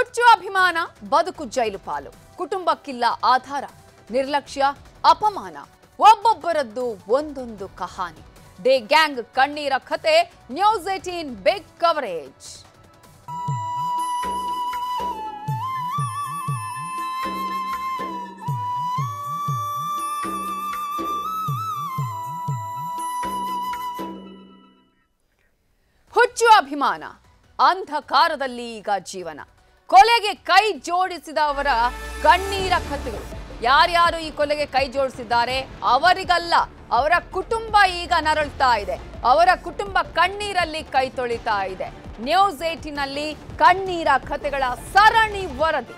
ಹುಚ್ಚು ಅಭಿಮಾನ ಬದುಕು ಜೈಲು ಪಾಲು ಕುಟುಂಬಕ್ಕಿಲ್ಲ ಆಧಾರ ನಿರ್ಲಕ್ಷ್ಯ ಅಪಮಾನ ಒಬ್ಬೊಬ್ಬರದ್ದು ಒಂದೊಂದು ಕಹಾನಿ ಡೇ ಗ್ಯಾಂಗ್ ಕಣ್ಣೀರ ಕತೆ ನ್ಯೂಸ್ ಏಟೀನ್ ಬಿಗ್ ಕವರೇಜ್ ಹುಚ್ಚು ಅಭಿಮಾನ ಅಂಧಕಾರದಲ್ಲಿ ಈಗ ಜೀವನ ಕೊಲೆಗೆ ಕೈ ಜೋಡಿಸಿದವರ ಕಣ್ಣೀರ ಕಥೆಗಳು ಯಾರ್ಯಾರು ಈ ಕೊಲೆಗೆ ಕೈ ಜೋಡಿಸಿದ್ದಾರೆ ಅವರಿಗಲ್ಲ ಅವರ ಕುಟುಂಬ ಈಗ ನರಳ್ತಾ ಇದೆ ಅವರ ಕುಟುಂಬ ಕಣ್ಣೀರಲ್ಲಿ ಕೈ ತೊಳಿತಾ ಇದೆ ನ್ಯೂಸ್ ಏಟಿನಲ್ಲಿ ಕಣ್ಣೀರ ಕಥೆಗಳ ಸರಣಿ ವರದಿ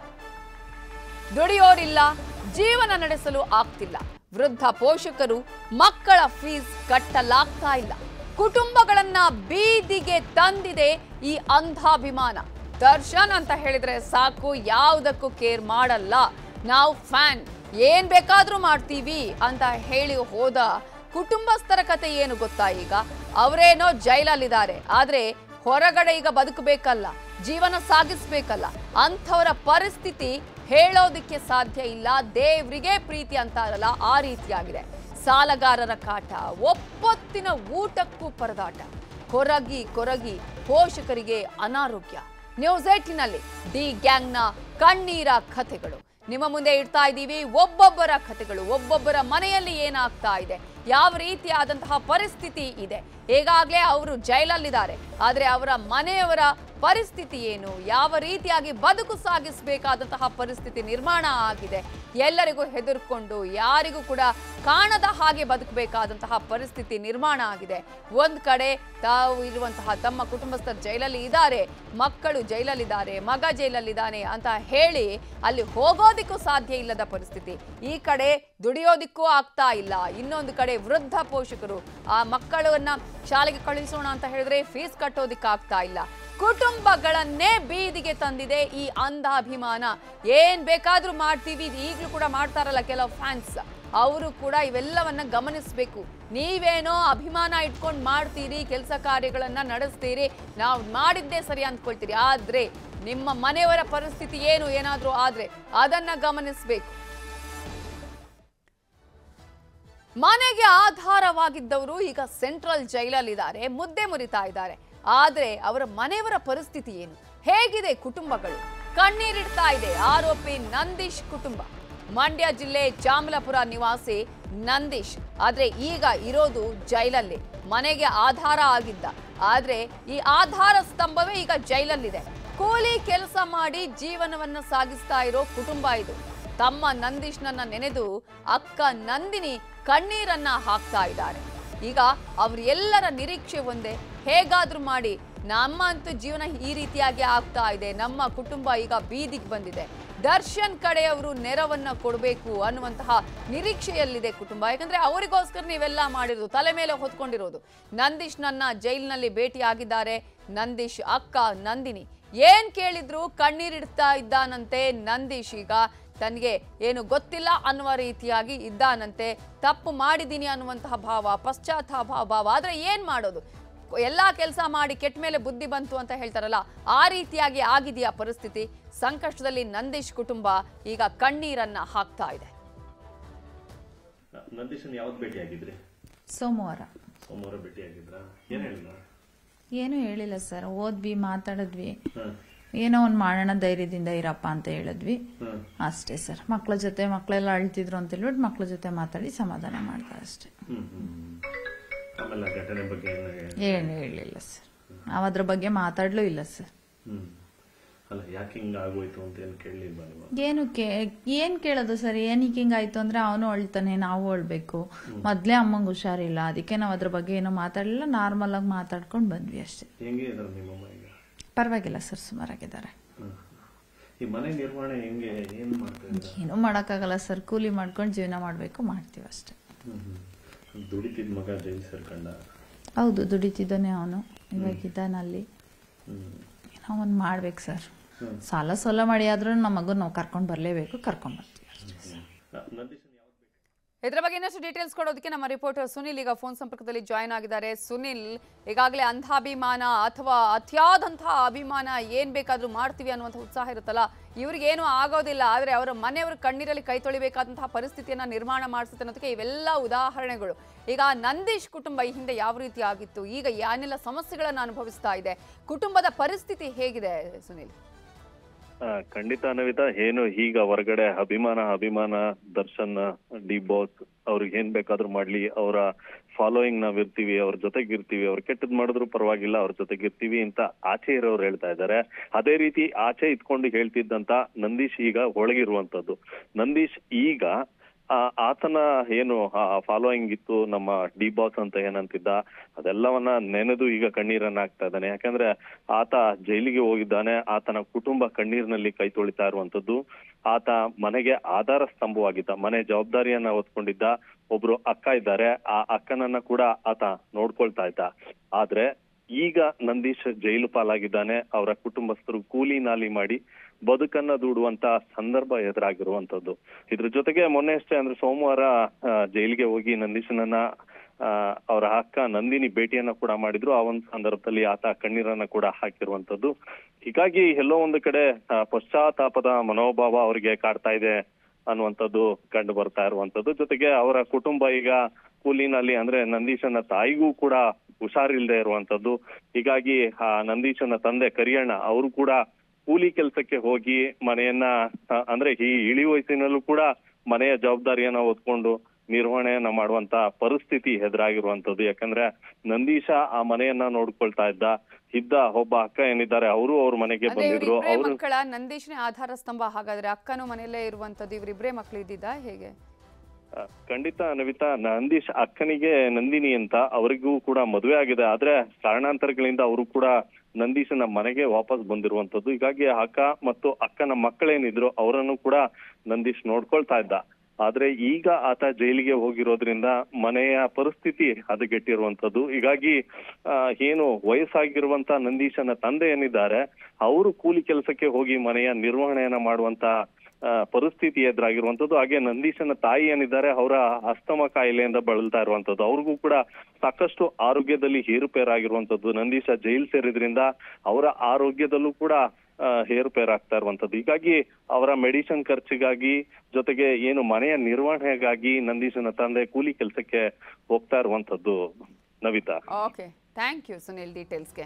ದುಡಿಯೋರಿಲ್ಲ ಜೀವನ ನಡೆಸಲು ಆಗ್ತಿಲ್ಲ ವೃದ್ಧ ಪೋಷಕರು ಮಕ್ಕಳ ಫೀಸ್ ಕಟ್ಟಲಾಗ್ತಾ ಇಲ್ಲ ಕುಟುಂಬಗಳನ್ನ ಬೀದಿಗೆ ತಂದಿದೆ ಈ ಅಂಧಾಭಿಮಾನ ದರ್ಶನ್ ಅಂತ ಹೇಳಿದ್ರೆ ಸಾಕು ಯಾವುದಕ್ಕೂ ಕೇರ್ ಮಾಡಲ್ಲ ನಾವು ಫ್ಯಾನ್ ಏನ್ ಬೇಕಾದ್ರೂ ಮಾಡ್ತೀವಿ ಅಂತ ಹೇಳಿ ಹೋದ ಕುಟುಂಬಸ್ಥರ ಕತೆ ಏನು ಗೊತ್ತಾ ಈಗ ಅವರೇನೋ ಜೈಲಲ್ಲಿದ್ದಾರೆ ಆದ್ರೆ ಹೊರಗಡೆ ಈಗ ಬದುಕಬೇಕಲ್ಲ ಜೀವನ ಸಾಗಿಸ್ಬೇಕಲ್ಲ ಅಂಥವರ ಪರಿಸ್ಥಿತಿ ಹೇಳೋದಕ್ಕೆ ಸಾಧ್ಯ ಇಲ್ಲ ದೇವ್ರಿಗೆ ಪ್ರೀತಿ ಅಂತಾರಲ್ಲ ಆ ರೀತಿಯಾಗಿದೆ ಸಾಲಗಾರರ ಕಾಟ ಒಪ್ಪೊತ್ತಿನ ಊಟಕ್ಕೂ ಪರದಾಟ ಕೊರಗಿ ಕೊರಗಿ ಪೋಷಕರಿಗೆ ಅನಾರೋಗ್ಯ ನ್ಯೂಸ್ ಏಟಿನಲ್ಲಿ ಡಿ ಗ್ಯಾಂಗ್ನ ಕಣ್ಣೀರ ಕಥೆಗಳು ನಿಮ್ಮ ಮುಂದೆ ಇಡ್ತಾ ಇದ್ದೀವಿ ಒಬ್ಬೊಬ್ಬರ ಕಥೆಗಳು ಒಬ್ಬೊಬ್ಬರ ಮನೆಯಲ್ಲಿ ಏನಾಗ್ತಾ ಇದೆ ಯಾವ ರೀತಿಯಾದಂತಹ ಪರಿಸ್ಥಿತಿ ಇದೆ ಈಗಾಗಲೇ ಅವರು ಜೈಲಲ್ಲಿದ್ದಾರೆ ಆದರೆ ಅವರ ಮನೆಯವರ ಪರಿಸ್ಥಿತಿ ಏನು ಯಾವ ರೀತಿಯಾಗಿ ಬದುಕು ಸಾಗಿಸಬೇಕಾದಂತಹ ಪರಿಸ್ಥಿತಿ ನಿರ್ಮಾಣ ಆಗಿದೆ ಎಲ್ಲರಿಗೂ ಹೆದರ್ಕೊಂಡು ಯಾರಿಗೂ ಕೂಡ ಕಾಣದ ಹಾಗೆ ಬದುಕಬೇಕಾದಂತಹ ಪರಿಸ್ಥಿತಿ ನಿರ್ಮಾಣ ಆಗಿದೆ ಒಂದ್ ಕಡೆ ತಾವು ಇರುವಂತಹ ತಮ್ಮ ಕುಟುಂಬಸ್ಥರು ಜೈಲಲ್ಲಿ ಇದ್ದಾರೆ ಮಕ್ಕಳು ಜೈಲಲ್ಲಿದ್ದಾರೆ ಮಗ ಜೈಲಲ್ಲಿದ್ದಾನೆ ಅಂತ ಹೇಳಿ ಅಲ್ಲಿ ಹೋಗೋದಿಕ್ಕೂ ಸಾಧ್ಯ ಇಲ್ಲದ ಪರಿಸ್ಥಿತಿ ಈ ಕಡೆ ದುಡಿಯೋದಿಕ್ಕೂ ಆಗ್ತಾ ಇಲ್ಲ ಇನ್ನೊಂದು ಕಡೆ ವೃದ್ಧ ಪೋಷಕರು ಆ ಮಕ್ಕಳನ್ನ ಶಾಲೆಗೆ ಕಳುಹಿಸೋಣ ಅಂತ ಹೇಳಿದ್ರೆ ಫೀಸ್ ಕಟ್ಟೋದಿಕ್ಕಾಗ್ತಾ ಇಲ್ಲ ಕುಟುಂಬಗಳನ್ನೇ ಬೀದಿಗೆ ತಂದಿದೆ ಈ ಅಂಧಾಭಿಮಾನ ಏನ್ ಬೇಕಾದ್ರೂ ಮಾಡ್ತೀವಿ ಇದು ಈಗಲೂ ಕೂಡ ಮಾಡ್ತಾರಲ್ಲ ಕೆಲವು ಫ್ಯಾನ್ಸ್ ಅವರು ಕೂಡ ಇವೆಲ್ಲವನ್ನ ಗಮನಿಸಬೇಕು ನೀವೇನೋ ಅಭಿಮಾನ ಇಟ್ಕೊಂಡು ಮಾಡ್ತೀರಿ ಕೆಲಸ ಕಾರ್ಯಗಳನ್ನ ನಡೆಸ್ತೀರಿ ನಾವು ಮಾಡಿದ್ದೇ ಸರಿ ಅಂದ್ಕೊಳ್ತೀರಿ ಆದ್ರೆ ನಿಮ್ಮ ಮನೆಯವರ ಪರಿಸ್ಥಿತಿ ಏನು ಏನಾದ್ರೂ ಆದ್ರೆ ಅದನ್ನ ಗಮನಿಸಬೇಕು ಮನೆಗೆ ಆಧಾರವಾಗಿದ್ದವರು ಈಗ ಸೆಂಟ್ರಲ್ ಜೈಲಲ್ಲಿದ್ದಾರೆ ಮುದ್ದೆ ಮುರಿತಾ ಇದ್ದಾರೆ ಆದ್ರೆ ಅವರ ಮನೆಯವರ ಪರಿಸ್ಥಿತಿ ಏನು ಹೇಗಿದೆ ಕುಟುಂಬಗಳು ಕಣ್ಣೀರಿಡ್ತಾ ಇದೆ ಆರೋಪಿ ನಂದೀಶ್ ಕುಟುಂಬ ಮಂಡ್ಯ ಜಿಲ್ಲೆ ಚಾಮಲಾಪುರ ನಿವಾಸಿ ನಂದೀಶ್ ಆದ್ರೆ ಈಗ ಇರೋದು ಜೈಲಲ್ಲಿ ಮನೆಗೆ ಆಧಾರ ಆಗಿದ್ದ ಆದ್ರೆ ಈ ಆಧಾರ ಸ್ತಂಭವೇ ಈಗ ಜೈಲಲ್ಲಿದೆ ಕೂಲಿ ಕೆಲಸ ಮಾಡಿ ಜೀವನವನ್ನ ಸಾಗಿಸ್ತಾ ಇರೋ ಕುಟುಂಬ ಇದು ತಮ್ಮ ನಂದೀಶ್ನನ್ನ ನೆನೆದು ಅಕ್ಕ ನಂದಿನಿ ಕಣ್ಣೀರನ್ನ ಹಾಕ್ತಾ ಇದ್ದಾರೆ ಈಗ ಅವ್ರ ಎಲ್ಲರ ನಿರೀಕ್ಷೆ ಒಂದೇ ಹೇಗಾದ್ರೂ ಮಾಡಿ ನಮ್ಮ ಅಂತೂ ಜೀವನ ಈ ರೀತಿಯಾಗಿ ಆಗ್ತಾ ಇದೆ ನಮ್ಮ ಕುಟುಂಬ ಈಗ ಬೀದಿಗೆ ಬಂದಿದೆ ದರ್ಶನ್ ಕಡೆಯವರು ನೆರವನ್ನ ಕೊಡಬೇಕು ಅನ್ನುವಂತಹ ನಿರೀಕ್ಷೆಯಲ್ಲಿದೆ ಕುಟುಂಬ ಯಾಕಂದ್ರೆ ಅವರಿಗೋಸ್ಕರ ನೀವೆಲ್ಲ ಮಾಡಿರೋದು ತಲೆ ಮೇಲೆ ಹೊತ್ಕೊಂಡಿರೋದು ನಂದೀಶ್ ನನ್ನ ಜೈಲಿನಲ್ಲಿ ಭೇಟಿಯಾಗಿದ್ದಾರೆ ನಂದೀಶ್ ಅಕ್ಕ ನಂದಿನಿ ಏನ್ ಕೇಳಿದ್ರು ಕಣ್ಣೀರಿಡ್ತಾ ಇದ್ದಾನಂತೆ ನಂದೀಶ್ ಈಗ ತನಗೆ ಏನು ಗೊತ್ತಿಲ್ಲ ಅನ್ನುವ ರೀತಿಯಾಗಿ ಇದ್ದಾನಂತೆ ತಪ್ಪು ಮಾಡಿದ್ದೀನಿ ಅನ್ನುವಂತಹ ಭಾವ ಪಶ್ಚಾತ್ತಾಪ ಭಾವ ಆದ್ರೆ ಏನ್ ಮಾಡೋದು ಎಲ್ಲಾ ಕೆಲಸ ಮಾಡಿ ಕೆಟ್ಟ ಮೇಲೆ ಬುದ್ಧಿ ಬಂತು ಅಂತ ಹೇಳ್ತಾರಲ್ಲ ಆ ರೀತಿಯಾಗಿ ಆಗಿದೆಯಾ ಪರಿಸ್ಥಿತಿ ಸಂಕಷ್ಟದಲ್ಲಿ ನಂದೀಶ್ ಕುಟುಂಬ ಈಗ ಕಣ್ಣೀರನ್ನ ಹಾಕ್ತಾ ಇದೆ ನಂದೀಶನ್ ಯಾವತ್ ಭೇಟಿ ಆಗಿದ್ರಿ ಸೋಮವಾರ ಸೋಮವಾರ ಭೇಟಿ ಆಗಿದ್ರ ಏನ್ ಹೇಳಿದ್ರ ಏನು ಹೇಳಿಲ್ಲ ಸರ್ ಓದ್ವಿ ಮಾತಾಡಿದ್ವಿ ಹ್ಮ್ ಏನೋ ಒಂದು ಮಾಡೋಣ ಧೈರ್ಯದಿಂದ ಇರಪ್ಪ ಅಂತ ಹೇಳಿದ್ವಿ ಹ್ಮ್ ಅಷ್ಟೇ ಸರ್ ಮಕ್ಳ ಜೊತೆ ಮಕ್ಕಳೆಲ್ಲ ಅಳ್ತಿದ್ರು ಅಂತ ಹೇಳ್ಬಿಟ್ಟು ಮಕ್ಳ ಜೊತೆ ಮಾತಾಡಿ ಸಮಾಧಾನ ಮಾಡ್ದ ಅಷ್ಟೇ ಹ್ಮ್ ಹ್ಮ್ ಆಮೇಲೆ ಆ ಘಟನೆ ಬಗ್ಗೆ ಏನು ಹೇಳಿ ಏನು ಹೇಳಿಲ್ಲ ಸರ್ ನಾವು ಅದ್ರ ಬಗ್ಗೆ ಮಾತಾಡ್ಲೂ ಇಲ್ಲ ಸರ್ ಹ್ಮ್ ಅಲ್ಲ ಯಾಕೆ ಹಿಂಗ ಆಗೋಯ್ತು ಅಂತ ಏನು ಕೇಳಲಿಲ್ವಾ ನೀವು ಏನು ಕೇ ಏನ್ ಕೇಳೋದು ಸರ್ ಏನಕ್ಕೆ ಹಿಂಗಾಯ್ತು ಅಂದ್ರೆ ಅವನು ಅಳ್ತಾನೆ ನಾವು ಅಳ್ಬೇಕು ಮೊದ್ಲೇ ಅಮ್ಮಂಗೆ ಹುಷಾರಿಲ್ಲ ಅದಕ್ಕೆ ನಾವು ಅದ್ರ ಬಗ್ಗೆ ಏನೋ ಮಾತಾಡಲಿಲ್ಲ ನಾರ್ಮಲ್ ಆಗಿ ಮಾತಾಡ್ಕೊಂಡು ಬಂದ್ವಿ ಅಷ್ಟೇ ಹೆಂಗೆ ಇದಾರೆ ನಿಮ್ಮಮ್ಮ ಈಗ ಪರವಾಗಿಲ್ಲ ಸರ್ ಸುಮಾರಾಗಿದ್ದಾರೆ ಹ್ಮ್ ಈ ಮನೆ ನಿರ್ವಹಣೆ ಹೆಂಗೆ ಏನ್ ಮಾಡ್ತಾ ಇದ್ದೀರಾ ಏನೂ ಮಾಡೋಕ್ಕಾಗಲ್ಲ ಸರ್ ಕೂಲಿ ಮಾಡ್ಕೊಂಡು ಜೀವನ ಮಾಡಬೇಕು ಮಾಡ್ತೀವಿ ಅಷ್ಟೇ ಹ್ಮ್ ಹ್ಮ್ ದುಡಿತಿದ್ ಮಗ ಜೈಲ್ ಸೇರ್ಕೊಂಡ ಹೌದು ದುಡಿತಿದ್ದಾನೆ ಅವನು ಇವಾಗಿದ್ದಾನಲ್ಲಿ ಹ್ಮ್ ಏನೋ ಒಂದು ಮಾಡ್ಬೇಕು ಸರ್ ಹ್ಮ್. ಸಾಲ ಸೋಲ ಮಾಡಿ ಆದ್ರೂ ನಮ್ಮ ಮಗನ ನಾವು ಕರ್ಕೊಂಡು ಬರಲೇಬೇಕು ಕರ್ಕೊಂಡು ಬರ್ತೀವಿ ಅಷ್ಟೇ ಸರ್ ನ- ನಂದೀಶನ್ ಯಾವತ್ ಭೇಟಿ ಇದರ ಬಗ್ಗೆ ಇನ್ನಷ್ಟು ಡೀಟೇಲ್ಸ್ ಕೊಡೋದಕ್ಕೆ ನಮ್ಮ ರಿಪೋರ್ಟರ್ ಸುನಿಲ್ ಈಗ ಫೋನ್ ಸಂಪರ್ಕದಲ್ಲಿ ಜಾಯ್ನ್ ಆಗಿದ್ದಾರೆ ಸುನಿಲ್ ಈಗಾಗಲೇ ಅಂಧಾಭಿಮಾನ ಅಥವಾ ಅತಿಯಾದಂತಹ ಅಭಿಮಾನ ಏನ್ ಬೇಕಾದ್ರೂ ಮಾಡ್ತೀವಿ ಅನ್ನುವಂಥ ಉತ್ಸಾಹ ಇರುತ್ತಲ್ಲ ಇವ್ರಿಗೇನು ಆಗೋದಿಲ್ಲ ಆದರೆ ಅವರ ಮನೆಯವರು ಕಣ್ಣೀರಲ್ಲಿ ಕೈ ತೊಳಿಬೇಕಾದಂತಹ ಪರಿಸ್ಥಿತಿಯನ್ನ ನಿರ್ಮಾಣ ಮಾಡಿಸುತ್ತೆ ಅನ್ನೋದಕ್ಕೆ ಇವೆಲ್ಲ ಉದಾಹರಣೆಗಳು ಈಗ ನಂದೀಶ್ ಕುಟುಂಬ ಈ ಹಿಂದೆ ಯಾವ ರೀತಿ ಆಗಿತ್ತು ಈಗ ಏನೆಲ್ಲ ಸಮಸ್ಯೆಗಳನ್ನು ಅನುಭವಿಸ್ತಾ ಇದೆ ಕುಟುಂಬದ ಪರಿಸ್ಥಿತಿ ಹೇಗಿದೆ ಸುನಿಲ್ ಆ, ಖಂಡಿತ ಅನ್ವಿತಾ ಏನು ಈಗ ಹೊರಗಡೆ ಅಭಿಮಾನ ಅಭಿಮಾನ ದರ್ಶನ್ ಡಿ ಬಾಸ್ ಅವ್ರಿಗೆ ಏನ್ ಬೇಕಾದ್ರೂ ಮಾಡ್ಲಿ ಅವರ ಫಾಲೋಯಿಂಗ್ ನಾವ್ ಇರ್ತೀವಿ ಅವ್ರ ಜೊತೆಗೆ ಇರ್ತೀವಿ ಅವ್ರು ಕೆಟ್ಟದ್ ಮಾಡಿದ್ರು ಪರವಾಗಿಲ್ಲ ಅವ್ರ ಜೊತೆಗೆ ಇರ್ತೀವಿ ಅಂತ ಆಚೆ ಇರೋರು ಹೇಳ್ತಾ ಇದ್ದಾರೆ ಅದೇ ರೀತಿ ಆಚೆ ಇದ್ಕೊಂಡು ಹೇಳ್ತಿದ್ದಂತ ನಂದೀಶ್ ಈಗ ಒಳಗಿರುವಂತದ್ದು ನಂದೀಶ್ ಈಗ ಆ ಆತನ ಏನು ಫಾಲೋಯಿಂಗ್ ಇತ್ತು ನಮ್ಮ ಡಿ ಬಾಸ್ ಅಂತ ಏನಂತಿದ್ದ ಅದೆಲ್ಲವನ್ನ ನೆನೆದು ಈಗ ಕಣ್ಣೀರನ್ನ ಹಾಕ್ತಾ ಇದ್ದಾನೆ ಯಾಕಂದ್ರೆ ಆತ ಜೈಲಿಗೆ ಹೋಗಿದ್ದಾನೆ ಆತನ ಕುಟುಂಬ ಕಣ್ಣೀರಿನಲ್ಲಿ ಕೈ ತೊಳಿತಾ ಇರುವಂತದ್ದು ಆತ ಮನೆಗೆ ಆಧಾರ ಸ್ತಂಭವಾಗಿದ್ದ ಮನೆ ಜವಾಬ್ದಾರಿಯನ್ನ ಹೊತ್ಕೊಂಡಿದ್ದ ಒಬ್ರು ಅಕ್ಕ ಇದ್ದಾರೆ ಆ ಅಕ್ಕನನ್ನ ಕೂಡ ಆತ ನೋಡ್ಕೊಳ್ತಾ ಇದ್ದ ಆದ್ರೆ ಈಗ ನಂದೀಶ್ ಜೈಲು ಪಾಲಾಗಿದ್ದಾನೆ ಅವರ ಕುಟುಂಬಸ್ಥರು ಕೂಲಿ ನಾಲಿ ಮಾಡಿ ಬದುಕನ್ನ ದೂಡುವಂತ ಸಂದರ್ಭ ಎದುರಾಗಿರುವಂತದ್ದು ಇದ್ರ ಜೊತೆಗೆ ಮೊನ್ನೆ ಅಷ್ಟೇ ಅಂದ್ರೆ ಸೋಮವಾರ ಆ, ಜೈಲಿಗೆ ಹೋಗಿ ನಂದೀಶನನ್ನ ಆ, ಅವರ ಅಕ್ಕ ನಂದಿನಿ ಭೇಟಿಯನ್ನ ಕೂಡ ಮಾಡಿದ್ರು ಆ ಒಂದು ಸಂದರ್ಭದಲ್ಲಿ ಆತ ಕಣ್ಣೀರನ್ನ ಕೂಡ ಹಾಕಿರುವಂತದ್ದು ಹೀಗಾಗಿ ಎಲ್ಲೋ ಒಂದು ಕಡೆ ಆ, ಪಶ್ಚಾತ್ತಾಪದ ಮನೋಭಾವ ಅವರಿಗೆ ಕಾಡ್ತಾ ಇದೆ ಅನ್ನುವಂಥದ್ದು ಕಂಡು ಬರ್ತಾ ಇರುವಂತದ್ದು ಜೊತೆಗೆ ಅವರ ಕುಟುಂಬ ಈಗ ಕೂಲಿನಲ್ಲಿ ಅಂದ್ರೆ ನಂದೀಶನ ತಾಯಿಗೂ ಕೂಡ ಹುಷಾರಿಲ್ದೆ ಇರುವಂತದ್ದು ಹೀಗಾಗಿ ಆ ನಂದೀಶನ ತಂದೆ ಕರಿಯಣ್ಣ ಅವರು ಕೂಡ ಕೂಲಿ ಕೆಲಸಕ್ಕೆ ಹೋಗಿ ಮನೆಯನ್ನ ಆ, ಅಂದ್ರೆ ಈ ಇಳಿ ವಯಸ್ಸಿನಲ್ಲೂ ಕೂಡ ಮನೆಯ ಜವಾಬ್ದಾರಿಯನ್ನ ಹೊತ್ಕೊಂಡು ನಿರ್ವಹಣೆಯನ್ನ ಮಾಡುವಂತ ಪರಿಸ್ಥಿತಿ ಎದುರಾಗಿರುವಂತದ್ದು ಯಾಕಂದ್ರೆ ನಂದೀಶ ಆ ಮನೆಯನ್ನ ನೋಡ್ಕೊಳ್ತಾ ಇದ್ದ ಇದ್ದ ಒಬ್ಬ ಅಕ್ಕ ಏನಿದ್ದಾರೆ ಅವರು ಅವ್ರ ಮನೆಗೆ ಅಂದ್ರೆ ಬಂದಿದ್ರು ಇವರಿಬ್ಬರೇ ಅವರು ಮಕ್ಕಳ ನಂದೀಶ್ನೇ ಆಧಾರ ಸ್ತಂಭ ಹಾಗಾದ್ರೆ ಅಕ್ಕನೂ ಮನೆಯಲ್ಲೇ ಇರುವಂತದ್ದು ಇವರಿಬ್ಬರೇ ಮಕ್ಕಳು ಇದ್ದಿದ್ದ ಹೇಗೆ ಆ, ಖಂಡಿತ ನವಿತಾ ನಂದೀಶ್ ಅಕ್ಕನಿಗೆ ನಂದಿನಿ ಅಂತ ಅವರಿಗೂ ಕೂಡ ಮದುವೆ ಆಗಿದೆ ಆದ್ರೆ ಕಾರಣಾಂತರಗಳಿಂದ ಅವರು ಕೂಡ ನಂದೀಶನ ಮನೆಗೆ ವಾಪಸ್ ಬಂದಿರುವಂತದ್ದು ಹೀಗಾಗಿ ಅಕ್ಕ ಮತ್ತು ಅಕ್ಕನ ಮಕ್ಕಳೇನಿದ್ರು ಅವರನ್ನು ಕೂಡ ನಂದೀಶ್ ನೋಡ್ಕೊಳ್ತಾ ಇದ್ದ ಆದ್ರೆ ಈಗ ಆತ ಜೈಲಿಗೆ ಹೋಗಿರೋದ್ರಿಂದ ಮನೆಯ ಪರಿಸ್ಥಿತಿ ಹದಗೆಟ್ಟಿರುವಂತದ್ದು ಹೀಗಾಗಿ ಆ, ಏನು ವಯಸ್ಸಾಗಿರುವಂತ ನಂದೀಶನ ತಂದೆ ಏನಿದ್ದಾರೆ ಅವರು ಕೂಲಿ ಕೆಲಸಕ್ಕೆ ಹೋಗಿ ಮನೆಯ ನಿರ್ವಹಣೆಯನ್ನ ಮಾಡುವಂತ ಆ, ಪರಿಸ್ಥಿತಿ ಎದುರಾಗಿರುವಂತದ್ದು ಹಾಗೆ ನಂದೀಶನ ತಾಯಿ ಏನಿದ್ದಾರೆ ಅವರ ಅಸ್ತಮ ಕಾಯಿಲೆಯಿಂದ ಬಳಲ್ತಾ ಇರುವಂತದ್ದು ಅವ್ರಿಗೂ ಕೂಡ ಸಾಕಷ್ಟು ಆರೋಗ್ಯದಲ್ಲಿ ಏರುಪೇರಾಗಿರುವಂತದ್ದು ನಂದೀಶ ಜೈಲ್ ಸೇರಿದ್ರಿಂದ ಅವರ ಆರೋಗ್ಯದಲ್ಲೂ ಕೂಡ ಆ, ಏರುಪೇರಾಗ್ತಾ ಇರುವಂತದ್ದು ಹೀಗಾಗಿ ಅವರ ಮೆಡಿಸಿನ್ ಖರ್ಚಿಗಾಗಿ ಜೊತೆಗೆ ಏನು ಮನೆಯ ನಿರ್ವಹಣೆಗಾಗಿ ನಂದೀಶನ ತಂದೆ ಕೂಲಿ ಕೆಲಸಕ್ಕೆ ಹೋಗ್ತಾ ಇರುವಂತದ್ದು Navita okay thank you Sunil ಡೀಟೇಲ್ಸ್ಗೆ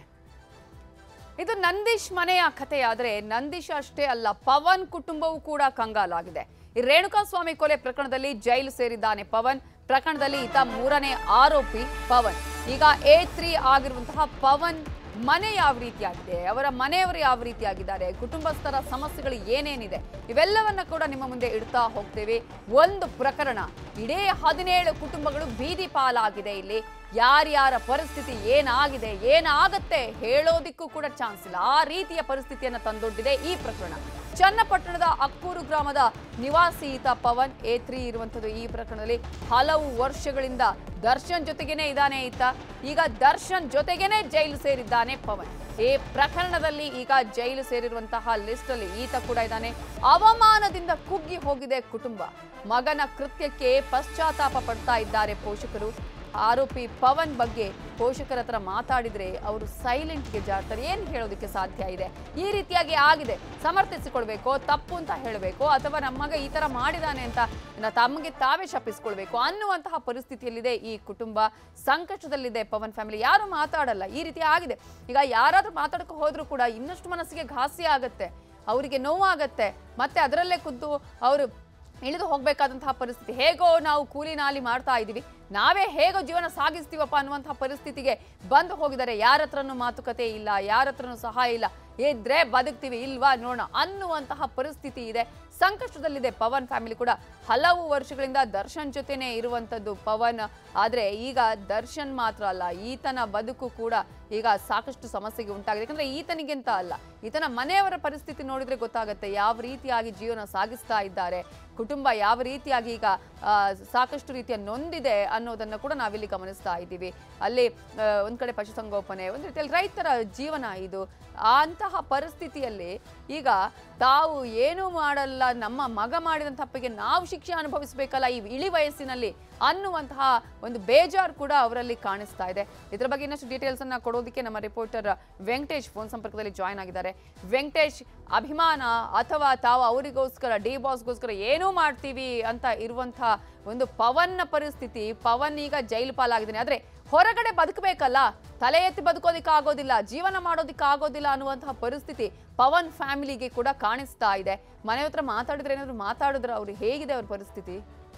ಇದು ನಂದೀಶ್ ಮನೆಯ ಕಥೆಯಾದ್ರೆ ನಂದೀಶ್ ಅಷ್ಟೇ ಅಲ್ಲ ಪವನ್ ಕುಟುಂಬವೂ ಕೂಡ ಕಂಗಾಲಾಗಿದೆ ಈ ರೇಣುಕಾಸ್ವಾಮಿ ಕೊಲೆ ಪ್ರಕರಣದಲ್ಲಿ ಜೈಲು ಸೇರಿದ್ದಾನೆ ಪವನ್ ಪ್ರಕರಣದಲ್ಲಿ ಈತ ಮೂರನೇ ಆರೋಪಿ ಪವನ್ ಈಗ ಎ ತ್ರೀ ಆಗಿರುವಂತಹ ಪವನ್ ಮನೆ ಯಾವ ರೀತಿಯಾಗಿದೆ ಅವರ ಮನೆಯವರು ಯಾವ ರೀತಿಯಾಗಿದ್ದಾರೆ ಕುಟುಂಬಸ್ಥರ ಸಮಸ್ಯೆಗಳು ಏನೇನಿದೆ ಇವೆಲ್ಲವನ್ನ ಕೂಡ ನಿಮ್ಮ ಮುಂದೆ ಇಡ್ತಾ ಹೋಗ್ತೇವೆ ಒಂದು ಪ್ರಕರಣ ಇಡೀ ಹದಿನೇಳು ಕುಟುಂಬಗಳು ಬೀದಿ ಪಾಲಾಗಿದೆ ಇಲ್ಲಿ ಯಾರ್ಯಾರ ಪರಿಸ್ಥಿತಿ ಏನಾಗಿದೆ ಏನಾಗತ್ತೆ ಹೇಳೋದಿಕ್ಕೂ ಕೂಡ ಚಾನ್ಸ್ ಇಲ್ಲ ಆ ರೀತಿಯ ಪರಿಸ್ಥಿತಿಯನ್ನು ತಂದೊಡ್ಡಿದೆ ಈ ಪ್ರಕರಣ ಚನ್ನಪಟ್ಟಣದ ಅಕ್ಕೂರು ಗ್ರಾಮದ ನಿವಾಸಿ ಈತ ಪವನ್ ಎ ತ್ರೀ ಇರುವಂಥದ್ದು ಈ ಪ್ರಕರಣದಲ್ಲಿ ಹಲವು ವರ್ಷಗಳಿಂದ ದರ್ಶನ್ ಜೊತೆಗೇನೆ ಇದ್ದಾನೆ ಈತ ಈಗ ದರ್ಶನ್ ಜೊತೆಗೇನೆ ಜೈಲು ಸೇರಿದ್ದಾನೆ ಪವನ್ ಈ ಪ್ರಕರಣದಲ್ಲಿ ಈಗ ಜೈಲು ಸೇರಿರುವಂತಹ ಲಿಸ್ಟ್ ಅಲ್ಲಿ ಈತ ಕೂಡ ಇದ್ದಾನೆ ಅವಮಾನದಿಂದ ಕುಗ್ಗಿ ಹೋಗಿದೆ ಕುಟುಂಬ ಮಗನ ಕೃತ್ಯಕ್ಕೆ ಪಶ್ಚಾತ್ತಾಪ ಪಡ್ತಾ ಇದ್ದಾರೆ ಪೋಷಕರು ಆರೋಪಿ ಪವನ್ ಬಗ್ಗೆ ಪೋಷಕರ ಹತ್ರ ಮಾತಾಡಿದ್ರೆ ಅವರು ಸೈಲೆಂಟ್ಗೆ ಜಾರ್ತಾರೆ ಏನು ಹೇಳೋದಕ್ಕೆ ಸಾಧ್ಯ ಇದೆ ಈ ರೀತಿಯಾಗಿ ಆಗಿದೆ ಸಮರ್ಥಿಸಿಕೊಳ್ಬೇಕು ತಪ್ಪು ಅಂತ ಹೇಳಬೇಕು ಅಥವಾ ನಮ್ಮ ಮಗ ಈ ತರ ಮಾಡಿದಾನೆ ಅಂತ ನ- ತಮಗೆ ತಾವೇ ಶಪಿಸ್ಕೊಳ್ಬೇಕು ಅನ್ನುವಂತಹ ಪರಿಸ್ಥಿತಿಯಲ್ಲಿದೆ ಈ ಕುಟುಂಬ ಸಂಕಷ್ಟದಲ್ಲಿದೆ ಪವನ್ ಫ್ಯಾಮಿಲಿ ಯಾರು ಮಾತಾಡಲ್ಲ ಈ ರೀತಿ ಆಗಿದೆ ಈಗ ಯಾರಾದ್ರೂ ಮಾತಾಡಕ್ಕೆ ಹೋದ್ರೂ ಕೂಡ ಇನ್ನಷ್ಟು ಮನಸ್ಸಿಗೆ ಘಾಸಿ ಆಗತ್ತೆ ಅವರಿಗೆ ನೋವಾಗತ್ತೆ ಮತ್ತೆ ಅದರಲ್ಲೇ ಖುದ್ದು ಅವರು ಇಳಿದು ಹೋಗ್ಬೇಕಾದಂತಹ ಪರಿಸ್ಥಿತಿ ಹೇಗೋ ನಾವು ಕೂಲಿ ನಾಲಿ ಮಾಡ್ತಾ ಇದ್ದೀವಿ ನಾವೇ ಹೇಗೋ ಜೀವನ ಸಾಗಿಸ್ತೀವಪ್ಪ ಅನ್ನುವಂತಹ ಪರಿಸ್ಥಿತಿಗೆ ಬಂದು ಹೋಗಿದ್ದಾರೆ ಯಾರ ಹತ್ರನೂ ಮಾತುಕತೆ ಇಲ್ಲ ಯಾರ ಹತ್ರನೂ ಸಹಾಯ ಇಲ್ಲ ಇದ್ರೆ ಬದುಕ್ತೀವಿ ಇಲ್ವಾ ನೋಡೋಣ ಅನ್ನುವಂತಹ ಪರಿಸ್ಥಿತಿ ಇದೆ ಸಂಕಷ್ಟದಲ್ಲಿದೆ ಪವನ್ ಫ್ಯಾಮಿಲಿ ಕೂಡ ಹಲವು ವರ್ಷಗಳಿಂದ ದರ್ಶನ್ ಜೊತೆನೆ ಇರುವಂತದ್ದು ಪವನ್ ಆದ್ರೆ ಈಗ ದರ್ಶನ್ ಮಾತ್ರ ಅಲ್ಲ ಈತನ ಬದುಕು ಕೂಡ ಈಗ ಸಾಕಷ್ಟು ಸಮಸ್ಯೆಗೆ ಉಂಟಾಗಿದೆ ಯಾಕಂದ್ರೆ ಈತನಿಗಿಂತ ಅಲ್ಲ ಈತನ ಮನೆಯವರ ಪರಿಸ್ಥಿತಿ ನೋಡಿದ್ರೆ ಗೊತ್ತಾಗುತ್ತೆ ಯಾವ ರೀತಿಯಾಗಿ ಜೀವನ ಸಾಗಿಸ್ತಾ ಇದ್ದಾರೆ ಕುಟುಂಬ ಯಾವ ರೀತಿಯಾಗಿ ಈಗ ಆ, ಸಾಕಷ್ಟು ರೀತಿಯ ನೊಂದಿದೆ ಅನ್ನೋದನ್ನ ಕೂಡ ನಾವಿಲ್ಲಿ ಗಮನಿಸ್ತಾ ಇದ್ದೀವಿ ಅಲ್ಲಿ ಆ, ಒಂದ್ ಕಡೆ ಪಶುಸಂಗೋಪನೆ ಒಂದ್ ರೀತಿಯಲ್ಲಿ ರೈತರ ಜೀವನ ಇದು ಅಂತಹ ಪರಿಸ್ಥಿತಿಯಲ್ಲಿ ಈಗ ತಾವು ಏನೂ ಮಾಡಲ್ಲ ನಮ್ಮ ಮಗ ಮಾಡಿದ ತಪ್ಪಿಗೆ ನಾವು ಶಿಕ್ಷೆ ಅನುಭವಿಸಬೇಕಲ್ಲ ಈ ಇಳಿ ವಯಸ್ಸಿನಲ್ಲಿ ಅನ್ನುವಂತಹ ಒಂದು ಬೇಜಾರು ಕೂಡ ಅವರಲ್ಲಿ ಕಾಣಿಸ್ತಾ ಇದೆ ಇದರ ಬಗ್ಗೆ ಇನ್ನಷ್ಟು ಡೀಟೇಲ್ಸ್ ಅನ್ನ ಕೊಡೋದಕ್ಕೆ ನಮ್ಮ ರಿಪೋರ್ಟರ್ ವೆಂಕಟೇಶ್ ಫೋನ್ ಸಂಪರ್ಕದಲ್ಲಿ ಜಾಯ್ನ್ ಆಗಿದ್ದಾರೆ ವೆಂಕಟೇಶ್ ಅಭಿಮಾನ ಅಥವಾ ತಾವು ಅವರಿಗೋಸ್ಕರ ಡಿ ಬಾಸ್ಗೋಸ್ಕರ ಏನೂ ಮಾಡ್ತೀವಿ ಅಂತ ಇರುವಂತಹ ಒಂದು ಪವನ್ನ ಪರಿಸ್ಥಿತಿ ಪವನ್ ಈಗ ಜೈಲು ಪಾಲಾಗಿದ್ದಾನೆ ಆದ್ರೆ ಹೊರಗಡೆ ಬದುಕಬೇಕಲ್ಲ ತಲೆ ಎತ್ತಿ ಬದುಕೋದಿಕ್ಕೆ ಆಗೋದಿಲ್ಲ ಜೀವನ ಮಾಡೋದಿಕ್ಕೆ ಆಗೋದಿಲ್ಲ ಅನ್ನುವಂತಹ ಪರಿಸ್ಥಿತಿ ಪವನ್ ಫ್ಯಾಮಿಲಿಗೆ ಕೂಡ ಕಾಣಿಸ್ತಾ ಇದೆ ಮನೆ ಹತ್ರ ಮಾತಾಡಿದ್ರೆ ಏನಾದ್ರು ಮಾತಾಡಿದ್ರ ಅವ್ರು ಹೇಗಿದೆ ಅವ್ರ ಪರಿಸ್ಥಿತಿ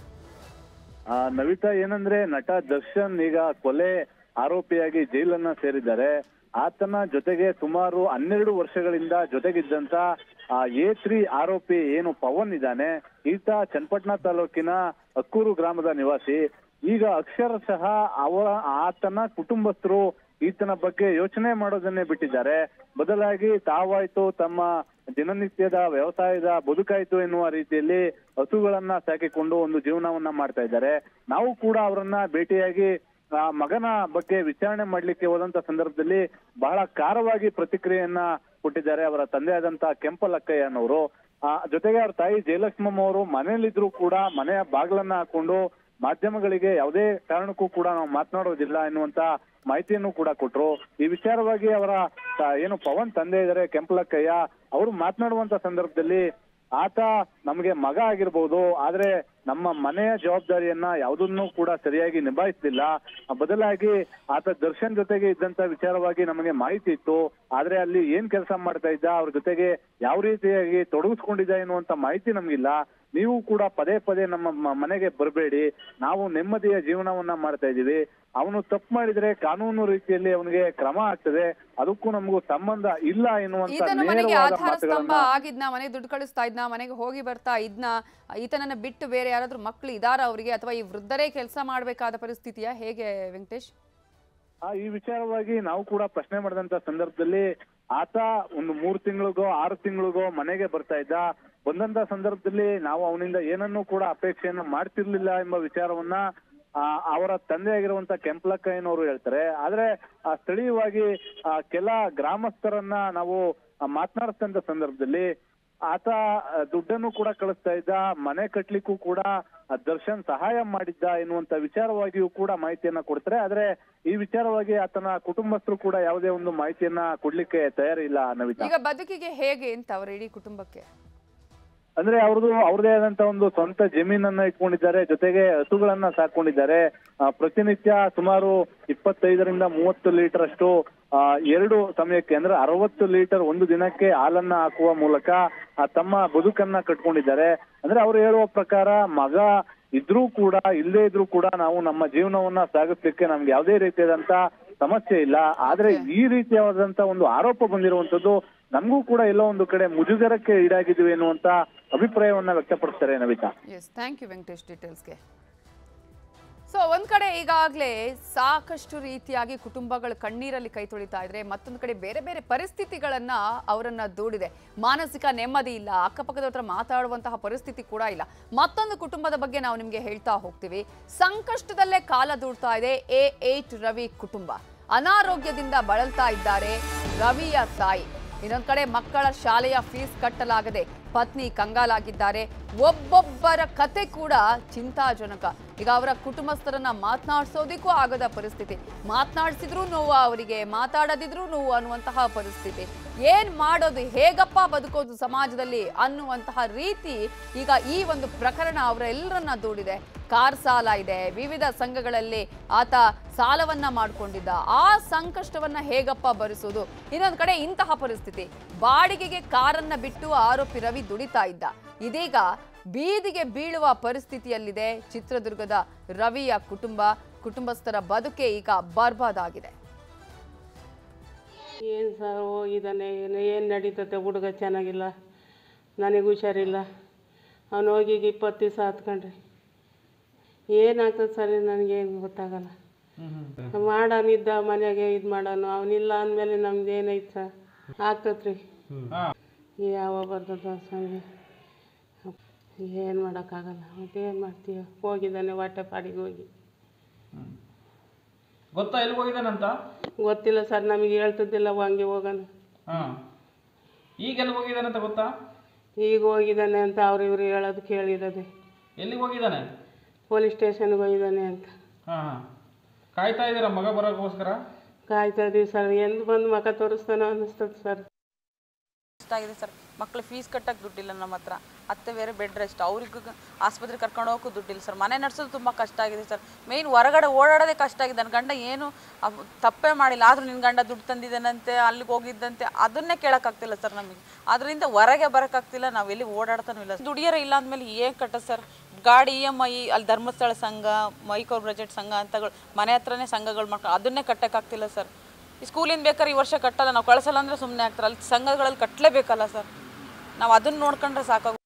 ಆ ನವಿತಾ ಏನಂದ್ರೆ ನಟ ದರ್ಶನ್ ಈಗ ಕೊಲೆ ಆರೋಪಿಯಾಗಿ ಜೈಲನ್ನ ಸೇರಿದ್ದಾರೆ ಆತನ ಜೊತೆಗೆ ಸುಮಾರು ಹನ್ನೆರಡು ವರ್ಷಗಳಿಂದ ಜೊತೆಗಿದ್ದಂತ ಆ ಎ ತ್ರೀ ಆರೋಪಿ ಏನು ಪವನ್ ಇದ್ದಾನೆ ಈತ ಚನ್ನಪಟ್ಟಣ ತಾಲೂಕಿನ ಅಕ್ಕೂರು ಗ್ರಾಮದ ನಿವಾಸಿ ಈಗ ಅಕ್ಷರಶಃ ಅವರ ಆತನ ಕುಟುಂಬಸ್ಥರು ಈತನ ಬಗ್ಗೆ ಯೋಚನೆ ಮಾಡೋದನ್ನೇ ಬಿಟ್ಟಿದ್ದಾರೆ ಬದಲಾಗಿ ತಾವಾಯ್ತು ತಮ್ಮ ದಿನನಿತ್ಯದ ವ್ಯವಸಾಯದ ಬದುಕಾಯ್ತು ಎನ್ನುವ ರೀತಿಯಲ್ಲಿ ಹಸುಗಳನ್ನ ಸಾಕಿಕೊಂಡು ಒಂದು ಜೀವನವನ್ನ ಮಾಡ್ತಾ ಇದ್ದಾರೆ ನಾವು ಕೂಡ ಅವರನ್ನ ಭೇಟಿಯಾಗಿ ಆ ಮಗನ ಬಗ್ಗೆ ವಿಚಾರಣೆ ಮಾಡ್ಲಿಕ್ಕೆ ಹೋದಂತ ಸಂದರ್ಭದಲ್ಲಿ ಬಹಳ ಖಾರವಾಗಿ ಪ್ರತಿಕ್ರಿಯೆಯನ್ನ ಕೊಟ್ಟಿದ್ದಾರೆ ಅವರ ತಂದೆಯಾದಂತ ಕೆಂಪಲಕ್ಕಯ್ಯ ಅನ್ನೋರು ಆ ಜೊತೆಗೆ ಅವ್ರ ತಾಯಿ ಜಯಲಕ್ಷ್ಮಮ್ಮ ಅವರು ಮನೆಯಲ್ಲಿದ್ರು ಕೂಡ ಮನೆಯ ಬಾಗಿಲನ್ನ ಹಾಕೊಂಡು ಮಾಧ್ಯಮಗಳಿಗೆ ಯಾವುದೇ ಕಾರಣಕ್ಕೂ ಕೂಡ ನಾವು ಮಾತನಾಡೋದಿಲ್ಲ ಎನ್ನುವಂತ ಮಾಹಿತಿಯನ್ನು ಕೂಡ ಕೊಟ್ರು ಈ ವಿಚಾರವಾಗಿ ಅವರ ತ- ಏನು ಪವನ್ ತಂದೆ ಇದ್ದಾರೆ ಕೆಂಪಲಕ್ಕಯ್ಯ ಅವರು ಮಾತನಾಡುವಂತ ಸಂದರ್ಭದಲ್ಲಿ ಆತ ನಮಗೆ ಮಗ ಆಗಿರ್ಬೋದು ಆದ್ರೆ ನಮ್ಮ ಮನೆಯ ಜವಾಬ್ದಾರಿಯನ್ನ ಯಾವುದನ್ನೂ ಕೂಡ ಸರಿಯಾಗಿ ನಿಭಾಯಿಸಲಿಲ್ಲ ಬದಲಾಗಿ ಆತ ದರ್ಶನ್ ಜೊತೆಗೆ ಇದ್ದಂತ ವಿಚಾರವಾಗಿ ನಮಗೆ ಮಾಹಿತಿ ಇತ್ತು ಆದ್ರೆ ಅಲ್ಲಿ ಏನ್ ಕೆಲಸ ಮಾಡ್ತಾ ಇದ್ದ ಅವ್ರ ಜೊತೆಗೆ ಯಾವ ರೀತಿಯಾಗಿ ತೊಡಗಿಸ್ಕೊಂಡಿದ್ದ ಎನ್ನುವಂತ ಮಾಹಿತಿ ನಮ್ಗಿಲ್ಲ ನೀವು ಕೂಡ ಪದೇ ಪದೇ ನಮ್ಮ ಮ- ಮನೆಗೆ ಬರಬೇಡಿ ನಾವು ನೆಮ್ಮದಿಯ ಜೀವನವನ್ನ ಮಾಡ್ತಾ ಇದೀವಿ ಅವನು ತಪ್ಪು ಮಾಡಿದ್ರೆ ಕಾನೂನು ರೀತಿಯಲ್ಲಿ ಅವನಿಗೆ ಕ್ರಮ ಆಗ್ತದೆ ಅದಕ್ಕೂ ನಮಗೂ ಸಂಬಂಧ ಇಲ್ಲ ಎನ್ನುವಂತ ಈತನ ಮನೆಗೆ ನೇರವಾದ ಆಧಾರ ಸ್ತಂಭ ಮಾತುಗಳನ್ನ ಆಗಿದ್ನ ಮನೆಗೆ ದುಡ್ಡು ಕಳಿಸ್ತಾ ಇದ್ನ ಮನೆಗೆ ಹೋಗಿ ಬರ್ತಾ ಇದ್ನ ಈತನನ್ನ ಬಿಟ್ಟು ಬೇರೆ ಯಾರಾದ್ರೂ ಮಕ್ಳು ಇದಾರ ಅವರಿಗೆ ಅಥವಾ ಈ ವೃದ್ಧರೇ ಕೆಲಸ ಮಾಡ್ಬೇಕಾದ ಪರಿಸ್ಥಿತಿಯಾ ಹೇಗೆ ವೆಂಕಟೇಶ್ ಆ ಈ ವಿಚಾರವಾಗಿ ನಾವು ಕೂಡ ಪ್ರಶ್ನೆ ಮಾಡಿದಂತ ಸಂದರ್ಭದಲ್ಲಿ ಆತ ಒಂದು ಮೂರ್ ತಿಂಗಳಿಗೋ ಆರು ತಿಂಗಳಿಗೋ ಮನೆಗೆ ಬರ್ತಾ ಇದ್ದ ಬಂದಂತ ಸಂದರ್ಭದಲ್ಲಿ ನಾವು ಅವನಿಂದ ಏನನ್ನೂ ಕೂಡ ಅಪೇಕ್ಷೆಯನ್ನ ಮಾಡ್ತಿರ್ಲಿಲ್ಲ ಎಂಬ ವಿಚಾರವನ್ನ ಆ, ಅವರ ತಂದೆ ಆಗಿರುವಂತ ಕೆಂಪಲಕ್ಕಯ್ಯನವರು ಹೇಳ್ತಾರೆ ಆದ್ರೆ ಆ, ಸ್ಥಳೀಯವಾಗಿ ಆ, ಕೆಲ ಗ್ರಾಮಸ್ಥರನ್ನ ನಾವು ಆ, ಮಾತನಾಡಿಸಿದಂತ ಸಂದರ್ಭದಲ್ಲಿ ಆತ ಆ, ದುಡ್ಡನ್ನು ಕೂಡ ಕಳಿಸ್ತಾ ಇದ್ದ ಮನೆ ಕಟ್ಲಿಕ್ಕೂ ಕೂಡ ಆ, ದರ್ಶನ್ ಸಹಾಯ ಮಾಡಿದ್ದ ಎನ್ನುವಂತ ವಿಚಾರವಾಗಿಯೂ ಕೂಡ ಮಾಹಿತಿಯನ್ನ ಕೊಡ್ತಾರೆ ಆದ್ರೆ ಈ ವಿಚಾರವಾಗಿ ಆತನ ಕುಟುಂಬಸ್ಥರು ಕೂಡ ಯಾವುದೇ ಒಂದು ಮಾಹಿತಿಯನ್ನ ಕೊಡ್ಲಿಕ್ಕೆ ತಯಾರಿಲ್ಲ ನವಿತಾ ಈಗ ಬದುಕಿಗೆ ಹೇಗೆ ಅಂತ ಅವರ ಇಡೀ ಕುಟುಂಬಕ್ಕೆ ಅಂದ್ರೆ ಅವ್ರದ್ದು ಅವ್ರದೇ ಆದಂತ ಒಂದು ಸ್ವಂತ ಜಮೀನನ್ನ ಇಟ್ಕೊಂಡಿದ್ದಾರೆ ಜೊತೆಗೆ ಹಸುಗಳನ್ನ ಸಾಕೊಂಡಿದ್ದಾರೆ ಆ, ಪ್ರತಿನಿತ್ಯ ಸುಮಾರು ಇಪ್ಪತ್ತೈದರಿಂದ ಮೂವತ್ತು ಲೀಟರ್ ಅಷ್ಟು ಆ, ಎರಡು ಸಮಯಕ್ಕೆ ಅಂದ್ರೆ ಅರವತ್ತು ಲೀಟರ್ ಒಂದು ದಿನಕ್ಕೆ ಹಾಲನ್ನ ಹಾಕುವ ಮೂಲಕ ಆ, ತಮ್ಮ ಬದುಕನ್ನ ಕಟ್ಕೊಂಡಿದ್ದಾರೆ ಅಂದ್ರೆ ಅವ್ರು ಹೇಳುವ ಪ್ರಕಾರ ಮಗ ಇದ್ರೂ ಕೂಡ ಇಲ್ಲದೇ ಇದ್ರೂ ಕೂಡ ನಾವು ನಮ್ಮ ಜೀವನವನ್ನ ಸಾಗಿಸ್ಲಿಕ್ಕೆ ನಮ್ಗೆ ಯಾವುದೇ ರೀತಿಯಾದಂತ ಸಮಸ್ಯೆ ಇಲ್ಲ ಆದ್ರೆ ಈ ರೀತಿಯಾದಂತ ಒಂದು ಆರೋಪ ಬಂದಿರುವಂತದ್ದು ನಮಗೂ ಕೂಡ ಎಲ್ಲೋ ಒಂದು ಕಡೆ ಮುಜುಗರಕ್ಕೆ ಈಡಾಗಿದ್ವಿ ಎನ್ನುವಂತ ಅಭಿಪ್ರಾಯವನ್ನ ವ್ಯಕ್ತಪಡಿಸ್ತಾರೆ Navita yes thank you Venkatesh ಡೀಟೇಲ್ಸ್ಗೆ ಸೊ ಒಂದ್ ಕಡೆ ಈಗಾಗಲೇ ಸಾಕಷ್ಟು ರೀತಿಯಾಗಿ ಕುಟುಂಬಗಳು ಕಣ್ಣೀರಲ್ಲಿ ಕೈ ತೊಳಿತಾ ಇದ್ರೆ ಮತ್ತೊಂದು ಕಡೆ ಬೇರೆ ಬೇರೆ ಪರಿಸ್ಥಿತಿಗಳನ್ನ ಅವರನ್ನ ದೂಡಿದೆ ಮಾನಸಿಕ ನೆಮ್ಮದಿ ಇಲ್ಲ ಅಕ್ಕಪಕ್ಕದ ಹತ್ರ ಮಾತಾಡುವಂತಹ ಪರಿಸ್ಥಿತಿ ಕೂಡ ಇಲ್ಲ ಮತ್ತೊಂದು ಕುಟುಂಬದ ಬಗ್ಗೆ ನಾವು ನಿಮ್ಗೆ ಹೇಳ್ತಾ ಹೋಗ್ತೀವಿ ಸಂಕಷ್ಟದಲ್ಲೇ ಕಾಲ ದೂಡ್ತಾ ಇದೆ ಎ ಏಟ್ ರವಿ ಕುಟುಂಬ ಅನಾರೋಗ್ಯದಿಂದ ಬಳಲ್ತಾ ಇದ್ದಾರೆ ರವಿಯ ತಾಯಿ ಇನ್ನೊಂದ್ ಕಡೆ ಮಕ್ಕಳ ಶಾಲೆಯ ಫೀಸ್ ಕಟ್ಟಲಾಗದೆ ಪತ್ನಿ ಕಂಗಾಲಾಗಿದ್ದಾರೆ ಒಬ್ಬೊಬ್ಬರ ಕತೆ ಕೂಡ ಚಿಂತಾಜನಕ ಈಗ ಅವರ ಕುಟುಂಬಸ್ಥರನ್ನ ಮಾತನಾಡಿಸೋದಿಕ್ಕೂ ಆಗದ ಪರಿಸ್ಥಿತಿ ಮಾತನಾಡಿಸಿದ್ರು ನೋವು ಅವರಿಗೆ ಮಾತಾಡದಿದ್ರು ನೋವು ಅನ್ನುವಂತಹ ಪರಿಸ್ಥಿತಿ ಏನ್ ಮಾಡೋದು ಹೇಗಪ್ಪ ಬದುಕೋದು ಸಮಾಜದಲ್ಲಿ ಅನ್ನುವಂತಹ ರೀತಿ ಈಗ ಈ ಒಂದು ಪ್ರಕರಣ ಅವರೆಲ್ಲರನ್ನ ದೂಡಿದೆ ಕಾರ್ ಸಾಲ ಇದೆ ವಿವಿಧ ಸಂಘಗಳಲ್ಲಿ ಆತ ಸಾಲವನ್ನ ಮಾಡ್ಕೊಂಡಿದ್ದ ಆ ಸಂಕಷ್ಟವನ್ನ ಹೇಗಪ್ಪ ಭರಿಸೋದು ಇನ್ನೊಂದು ಕಡೆ ಇಂತಹ ಪರಿಸ್ಥಿತಿ ಬಾಡಿಗೆಗೆ ಕಾರನ್ನ ಬಿಟ್ಟು ಆರೋಪಿ ರವಿ ದುಡಿತಾ ಇದ್ದ ಇದೀಗ ಬೀದಿಗೆ ಬೀಳುವ ಪರಿಸ್ಥಿತಿಯಲ್ಲಿದೆ ಚಿತ್ರದುರ್ಗದ ರವಿಯ ಕುಟುಂಬ ಕುಟುಂಬಸ್ಥರ ಬದುಕೆ ಈಗ ಬರ್ಬಾದಾಗಿದೆ ಏನು ಸರ್ ಹೋಗಿದ್ದಾನೆ ಏನು ಏನು ನಡೀತತೆ ಹುಡುಗ ಚೆನ್ನಾಗಿಲ್ಲ ನನಗೆ ಹುಷಾರಿಲ್ಲ ಅವನು ಹೋಗಿ ಈಗ ಇಪ್ಪತ್ತು ದಿವಸ ಹತ್ಕೊಂಡ್ರಿ ಏನಾಗ್ತದೆ ಸರ್ ನನಗೇನು ಗೊತ್ತಾಗಲ್ಲ ಮಾಡೋನಿದ್ದ ಮನೆಗೆ ಇದು ಮಾಡೋನು ಅವನಿಲ್ಲ ಅಂದಮೇಲೆ ನಮ್ದು ಏನೈತೆ ಸರ್ ಆಗ್ತತ್ರಿ ಯಾವ ಬರ್ತದ ಸ್ವಾಮಿ ಏನು ಮಾಡೋಕ್ಕಾಗಲ್ಲ ಮತ್ತೆ ಏನು ಮಾಡ್ತೀಯ ಹೋಗಿದ್ದಾನೆ ಹೊಟ್ಟೆ ಪಾಡಿಗೆ ಹೋಗಿ ಗೊತ್ತಾ ಎಲ್ಲಿಗೆ ಹೋಗಿದ್ದಾನಂತ ಗೊತ್ತಿಲ್ಲ ಸರ್ ನಮಗೆ ಹೇಳ್ತಿದ್ದಿಲ್ಲ ಹಂಗೆ ಹೋಗೋಣ ಹಾಂ ಈಗ ಎಲ್ಲಿಗೆ ಹೋಗಿದ್ದಾನಂತ ಗೊತ್ತಾ ಈಗ ಹೋಗಿದ್ದಾನೆ ಅಂತ ಅವ್ರು ಇವರು ಹೇಳೋದು ಕೇಳಿರೋದೆ ಎಲ್ಲಿಗೆ ಹೋಗಿದ್ದಾನೆ ಪೊಲೀಸ್ ಸ್ಟೇಷನ್ಗೆ ಹೋಗಿದ್ದಾನೆ ಅಂತ ಹಾಂ ಹಾಂ ಕಾಯ್ತಾ ಇದ್ದೀರಾ ಮಗ ಬರೋಕ್ಕೋಸ್ಕರ ಕಾಯ್ತಾ ಇದೀವಿ ಸರ್ ಎಂದು ಬಂದು ಮಗ ತೋರಿಸ್ತಾನೋ ಅನ್ನಿಸ್ತದೆ ಸರ್ ಕಷ್ಟ ಆಗಿದೆ ಸರ್ ಮಕ್ಳು ಫೀಸ್ ಕಟ್ಟಕ್ಕೆ ದುಡ್ಡಿಲ್ಲ ನಮ್ಮ ಹತ್ರ ಅತ್ತೆ ಬೇರೆ ಬೆಡ್ ರೆಸ್ಟ್ ಅವ್ರಿಗೂ ಆಸ್ಪತ್ರೆಗೆ ಕರ್ಕೊಂಡು ಹೋಗೋಕ್ಕೂ ದುಡ್ಡಿಲ್ಲ ಸರ್ ಮನೆ ನಡೆಸೋದು ತುಂಬ ಕಷ್ಟ ಆಗಿದೆ ಸರ್ ಮೇಯ್ನ್ ಹೊರಗಡೆ ಓಡಾಡೋದೇ ಕಷ್ಟ ಆಗಿದೆ ನನ್ನ ಗಂಡ ಏನು ಅವ್- ತಪ್ಪೇ ಮಾಡಿಲ್ಲ ಆದರೂ ನಿನ್ನ ಗಂಡ ದುಡ್ಡು ತಂದಿದ್ದಾನಂತೆ ಅಲ್ಲಿಗೆ ಹೋಗಿದ್ದಂತೆ ಅದನ್ನೇ ಕೇಳೋಕ್ಕಾಗ್ತಿಲ್ಲ ಸರ್ ನಮಗೆ ಅದರಿಂದ ಹೊರಗೆ ಬರೋಕ್ಕಾಗ್ತಿಲ್ಲ ನಾವು ಎಲ್ಲಿ ಓಡಾಡ್ತಾನೂ ಇಲ್ಲ ದುಡಿಯೋರೇ ಇಲ್ಲ ಅಂದಮೇಲೆ ಏನು ಕಟ್ಟೋದು ಸರ್ ಗಾಡಿ ಇ ಎಮ್ ಐ ಅಲ್ಲಿ ಧರ್ಮಸ್ಥಳ ಸಂಘ ಮೈಕೋರ್ ಬಜೆಟ್ ಸಂಘ ಅಂತಗಳು ಮನೆ ಹತ್ರನೇ ಸಂಘಗಳು ಮಾಡ್ಕೊಂಡು ಅದನ್ನೇ ಕಟ್ಟೋಕ್ಕಾಗ್ತಿಲ್ಲ ಸರ್ ಈ ಸ್ಕೂಲಿಂದ ಬೇಕಾದ್ರೆ ಈ ವರ್ಷ ಕಟ್ಟಲ್ಲ ನಾವು ಕಳಿಸಲ್ಲ ಅಂದರೆ ಸುಮ್ಮನೆ ಆಗ್ತಾರೆ ಅಲ್ಲಿ ಸಂಘಗಳಲ್ಲಿ ಕಟ್ಟಲೇಬೇಕಲ್ಲ ಸರ್ ನಾವು ಅದನ್ನ ನೋಡ್ಕೊಂಡ್ರೆ ಸಾಕಾಗ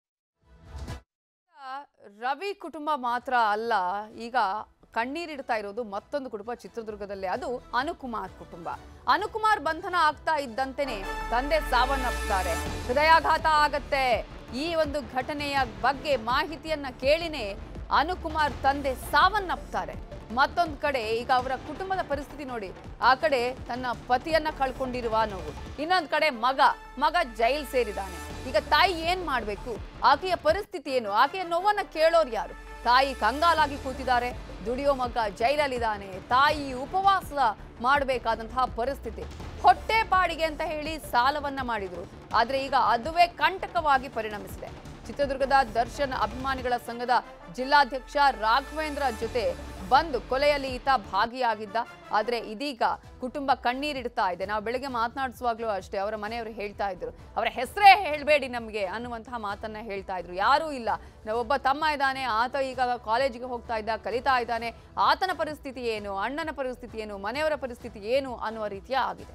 ರವಿ ಕುಟುಂಬ ಮಾತ್ರ ಅಲ್ಲ ಈಗ ಕಣ್ಣೀರಿಡ್ತಾ ಇರೋದು ಮತ್ತೊಂದು ಕುಟುಂಬ ಚಿತ್ರದುರ್ಗದಲ್ಲಿ ಅದು ಅನುಕುಮಾರ್ ಕುಟುಂಬ ಅನುಕುಮಾರ್ ಬಂಧನ ಆಗ್ತಾ ಇದ್ದಂತೆನೆ ತಂದೆ ಸಾವನ್ನಪ್ತಾರೆ ಹೃದಯಾಘಾತ ಆಗತ್ತೆ ಈ ಒಂದು ಘಟನೆಯ ಬಗ್ಗೆ ಮಾಹಿತಿಯನ್ನ ಕೇಳಿನೇ ಅನುಕುಮಾರ್ ತಂದೆ ಸಾವನ್ನಪ್ತಾರೆ ಮತ್ತೊಂದು ಕಡೆ ಈಗ ಅವರ ಕುಟುಂಬದ ಪರಿಸ್ಥಿತಿ ನೋಡಿ ಆ ಕಡೆ ತನ್ನ ಪತಿಯನ್ನ ಕಳ್ಕೊಂಡಿರುವ ನೋವು ಇನ್ನೊಂದು ಕಡೆ ಮಗ ಮಗ ಜೈಲ್ ಸೇರಿದಾನೆ ಈಗ ತಾಯಿ ಏನ್ ಮಾಡ್ಬೇಕು ಆಕೆಯ ಪರಿಸ್ಥಿತಿ ಏನು ಆಕೆಯ ನೋವನ್ನ ಕೇಳೋರು ಯಾರು ತಾಯಿ ಕಂಗಾಲಾಗಿ ಕೂತಿದ್ದಾರೆ ದುಡಿಯೋ ಮಗ ಜೈಲಲ್ಲಿದ್ದಾನೆ ತಾಯಿ ಉಪವಾಸ ಮಾಡಬೇಕಾದಂತಹ ಪರಿಸ್ಥಿತಿ ಹೊಟ್ಟೆ ಪಾಡಿಗೆ ಅಂತ ಹೇಳಿ ಸಾಲವನ್ನ ಮಾಡಿದ್ರು ಆದ್ರೆ ಈಗ ಅದುವೇ ಕಂಟಕವಾಗಿ ಪರಿಣಮಿಸಿದೆ ಚಿತ್ರದುರ್ಗದ ದರ್ಶನ್ ಅಭಿಮಾನಿಗಳ ಸಂಘದ ಜಿಲ್ಲಾಧ್ಯಕ್ಷ ರಾಘವೇಂದ್ರ ಜೊತೆ ಬಂದು ಕೊಲೆಯಲ್ಲಿ ಈತ ಭಾಗಿಯಾಗಿದ್ದ ಆದ್ರೆ ಇದೀಗ ಕುಟುಂಬ ಕಣ್ಣೀರಿಡ್ತಾ ಇದೆ ನಾವು ಬೆಳಗ್ಗೆ ಮಾತನಾಡಿಸುವಾಗ್ಲೂ ಅಷ್ಟೇ ಅವರ ಮನೆಯವರು ಹೇಳ್ತಾ ಇದ್ರು ಅವರ ಹೆಸರೇ ಹೇಳಬೇಡಿ ನಮಗೆ ಅನ್ನುವಂತಹ ಮಾತನ್ನ ಹೇಳ್ತಾ ಇದ್ರು ಯಾರೂ ಇಲ್ಲ ಒಬ್ಬ ತಮ್ಮ ಇದ್ದಾನೆ ಆತ ಈಗ ಕಾಲೇಜಿಗೆ ಹೋಗ್ತಾ ಇದ್ದ ಕಲಿತಾ ಇದ್ದಾನೆ ಆತನ ಪರಿಸ್ಥಿತಿ ಏನು ಅಣ್ಣನ ಪರಿಸ್ಥಿತಿ ಏನು ಮನೆಯವರ ಪರಿಸ್ಥಿತಿ ಏನು ಅನ್ನುವ ರೀತಿಯ ಆಗಿದೆ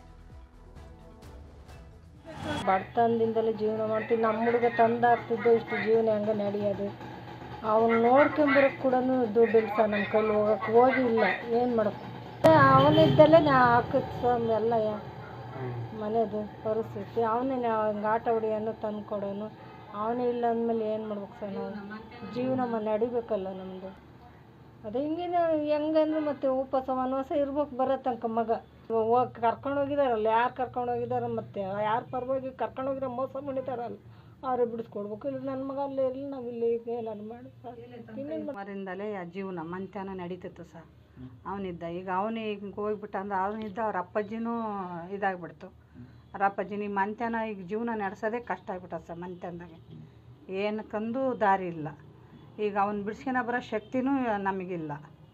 ಬಡತನದಿಂದಲೇ ಜೀವನ ಮಾಡ್ತೀವಿ ನಮ್ಮ ಹುಡುಗ ತಂದಾಗ್ತಿದ್ದು ಇಷ್ಟು ಜೀವನ ಹೆಂಗೆ ನಡೆಯೋದು ಅವನು ನೋಡ್ಕೊಂಬರಕ್ಕೆ ಕೂಡ ದುಡ್ಡಿಲ್ಲ ಸರ್ ನಮ್ಮ ಕೈಲಿ ಹೋಗಕ್ಕೆ ಹೋಗಿಲ್ಲ ಏನು ಮಾಡಕ್ಕೆ ಅವನಿದ್ದಲ್ಲೇ ನಾ ಹಾಕಿದ್ ಸರ್ ಎಲ್ಲ ಯಾ- ಮನೆದು ಪರಿಸ್ಥಿತಿ ಅವನೇ ನಾವು ಹಿಂಗೆ ಆಟ ಹೊಡಿಯೋನು ತಂದು ಕೊಡೋನು ಅವನೇ ಇಲ್ಲ ಅಂದಮೇಲೆ ಏನು ಮಾಡ್ಬೇಕು ಸರ್ ನಾವು ಜೀವನ ಮ ನಡಿಬೇಕಲ್ಲ ನಮ್ಮದು ಅದು ಹಿಂಗೇನೆ ಹೆಂಗಂದ್ರೆ ಮತ್ತೆ ಉಪವಾಸ ವನವಾಸ ಇರ್ಬೇಕು ಬರೋ ತನಕ ಮಗ ಹೋಗಿ ಕರ್ಕೊಂಡು ಹೋಗಿದಾರಲ್ಲ ಯಾರು ಕರ್ಕೊಂಡು ಹೋಗಿದಾರ ಮತ್ತೆ ಯಾರು ಪರವಾಗಿ ಕರ್ಕೊಂಡು ಹೋಗಿರೋ ಮೋಸ ಮಾಡಿದಾರಲ್ಲ ಅವ್ರೇ ಬಿಡಿಸ್ಕೊಡ್ಬೇಕು ಇಲ್ಲ ನನ್ನ ಮಗ ಅಲ್ಲೇ ಇರಲಿ ನಾವು ಇಲ್ಲಿ ಏನಾದ್ರು ಮಾಡಿ ಸರ್ ಇನ್ನೇನು ಸುಮಾರಿಂದಲೇ ಆ ಜೀವನ ಮಂತ್ಯಾನ ನಡೀತಿತ್ತು ಸರ್ ಅವನಿದ್ದ ಈಗ ಅವನು ಈಗ ಹೋಗ್ಬಿಟ್ಟ ಅಂದ್ರೆ ಅವನಿದ್ದ ಅವ್ರ ಅಪ್ಪಾಜಿನೂ ಇದಾಗ್ಬಿಡ್ತು ಅವ್ರ ಅಪ್ಪಾಜಿನ ಈ ಮಂತ್ಯಾನ ಈಗ ಜೀವನ ನಡೆಸೋದೇ ಕಷ್ಟ ಆಗ್ಬಿಟ್ಟದ ಸರ್ ಮಂತ್ಯಾನದಾಗೆ ಏನಕ್ಕಂದು ದಾರಿ ಇಲ್ಲ ಈಗ ಅವ್ನು ಬಿಡ್ಸ್ಕೊಳ ಬರೋ ಶಕ್ತಿನೂ ನಮಗಿಲ್ಲ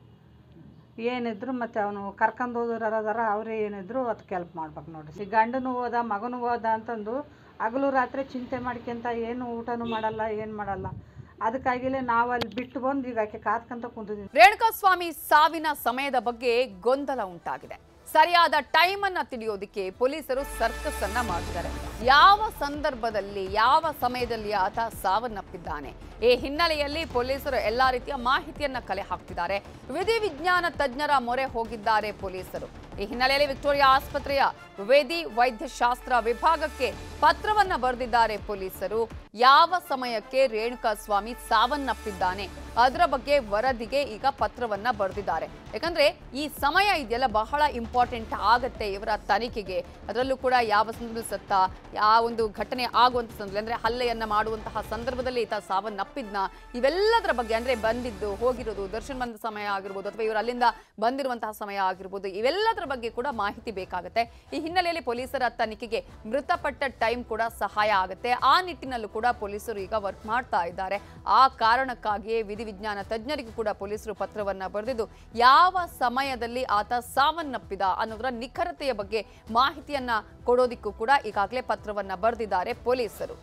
ಏನಿದ್ರು ಮತ್ತು ಅವನು ಕರ್ಕೊಂಡು ಹೋದವ್ರು ಅದಾರ ಅವರೇ ಏನಿದ್ರು ಅದಕ್ಕೆ ಹೆಲ್ಪ್ ಮಾಡ್ಬೇಕು ನೋಡ್ರಿ ಈಗ ಗಂಡನೂ ಹೋದ ಮಗನೂ ಹೋದ ಅಂತಂದು ಹಗಲು ರಾತ್ರಿ ಚಿಂತೆ ಮಾಡ್ಕೊಂತ ಏನು ಊಟನೂ ಮಾಡಲ್ಲ ಏನು ಮಾಡಲ್ಲ ಅದಕ್ಕಾಗಿಲೇ ನಾವು ಅಲ್ಲಿ ಬಿಟ್ಟು ಬಂದು ಈಗ ಆಕೆ ಕಾದ್ಕೊಂತ ಕುಂತಿದ್ದೀವಿ ರೇಣುಕಾಸ್ವಾಮಿ ಸಾವಿನ ಸಮಯದ ಬಗ್ಗೆ ಗೊಂದಲ ಉಂಟಾಗಿದೆ ಸರಿಯಾದ ಟೈಮ್ ಅನ್ನ ತಿಳಿಯೋದಕ್ಕೆ ಪೊಲೀಸರು ಸರ್ಕಸ್ ಅನ್ನ ಮಾಡ್ತಿದ್ದಾರೆ ಯಾವ ಸಂದರ್ಭದಲ್ಲಿ ಯಾವ ಸಮಯದಲ್ಲಿ ಆತ ಸಾವನ್ನಪ್ಪಿದ್ದಾನೆ ಈ ಹಿನ್ನೆಲೆಯಲ್ಲಿ ಪೊಲೀಸರು ಎಲ್ಲಾ ರೀತಿಯ ಮಾಹಿತಿಯನ್ನ ಕಲೆ ಹಾಕ್ತಿದ್ದಾರೆ ವಿಧಿವಿಜ್ಞಾನ ತಜ್ಞರ ಮೊರೆ ಹೋಗಿದ್ದಾರೆ ಪೊಲೀಸರು ಈ ಹಿನ್ನೆಲೆಯಲ್ಲಿ ವಿಕ್ಟೋರಿಯಾ ಆಸ್ಪತ್ರೆಯ ವೇದಿ ವೈದ್ಯಶಾಸ್ತ್ರ ವಿಭಾಗಕ್ಕೆ ಪತ್ರವನ್ನ ಬರೆದಿದ್ದಾರೆ ಪೊಲೀಸರು ಯಾವ ಸಮಯಕ್ಕೆ ರೇಣುಕಾ ಸ್ವಾಮಿ ಸಾವನ್ನಪ್ಪಿದ್ದಾನೆ ಅದರ ಬಗ್ಗೆ ವರದಿಗೆ ಈಗ ಪತ್ರವನ್ನ ಬರೆದಿದ್ದಾರೆ ಯಾಕಂದ್ರೆ ಈ ಸಮಯ ಇದೆಯಲ್ಲ ಬಹಳ ಇಂಪಾರ್ಟೆಂಟ್ ಆಗತ್ತೆ ಇವರ ತನಿಖೆಗೆ ಅದರಲ್ಲೂ ಕೂಡ ಯಾವ ಸಂದರ್ಭದಲ್ಲಿ ಸತ್ತ ಆ ಒಂದು ಘಟನೆ ಆಗುವಂತ ಸಂದರ್ಭದಲ್ಲಿ ಅಂದ್ರೆ ಹಲ್ಲೆಯನ್ನ ಮಾಡುವಂತಹ ಸಂದರ್ಭದಲ್ಲಿ ಈತ ಸಾವನ್ನಪ್ಪಿದ್ನ ಇವೆಲ್ಲದರ ಬಗ್ಗೆ ಅಂದ್ರೆ ಬಂದಿದ್ದು ಹೋಗಿರೋದು ದರ್ಶನ್ ಬಂದ ಸಮಯ ಆಗಿರ್ಬೋದು ಅಥವಾ ಇವರು ಅಲ್ಲಿಂದ ಬಂದಿರುವಂತಹ ಸಮಯ ಆಗಿರ್ಬೋದು ಇವೆಲ್ಲದರ ಬಗ್ಗೆ ಕೂಡ ಮಾಹಿತಿ ಬೇಕಾಗುತ್ತೆ ಈ ಹಿನ್ನೆಲೆಯಲ್ಲಿ ಪೊಲೀಸರ ತನಿಖೆಗೆ ಮೃತಪಟ್ಟ ಟೈಮ್ ಕೂಡ ಸಹಾಯ ಆಗುತ್ತೆ ಆ ನಿಟ್ಟಿನಲ್ಲೂ ಕೂಡ ಪೊಲೀಸರು ಈಗ ವರ್ಕ್ ಮಾಡ್ತಾ ಇದ್ದಾರೆ ಆ ಕಾರಣಕ್ಕಾಗಿಯೇ ವಿಧಿವಿಜ್ಞಾನ ತಜ್ಞರಿಗೂ ಕೂಡ ಪೊಲೀಸರು ಪತ್ರವನ್ನ ಬರೆದಿದ್ದು ಯಾವ ಸಮಯದಲ್ಲಿ ಆತ ಸಾವನ್ನಪ್ಪಿದ ಅನ್ನೋದರ ನಿಖರತೆಯ ಬಗ್ಗೆ ಮಾಹಿತಿಯನ್ನ ಕೊಡೋದಿಕ್ಕೂ ಕೂಡ ಈಗಾಗಲೇ ಪತ್ರವನ್ನ ಬರೆದಿದ್ದಾರೆ ಪೊಲೀಸರು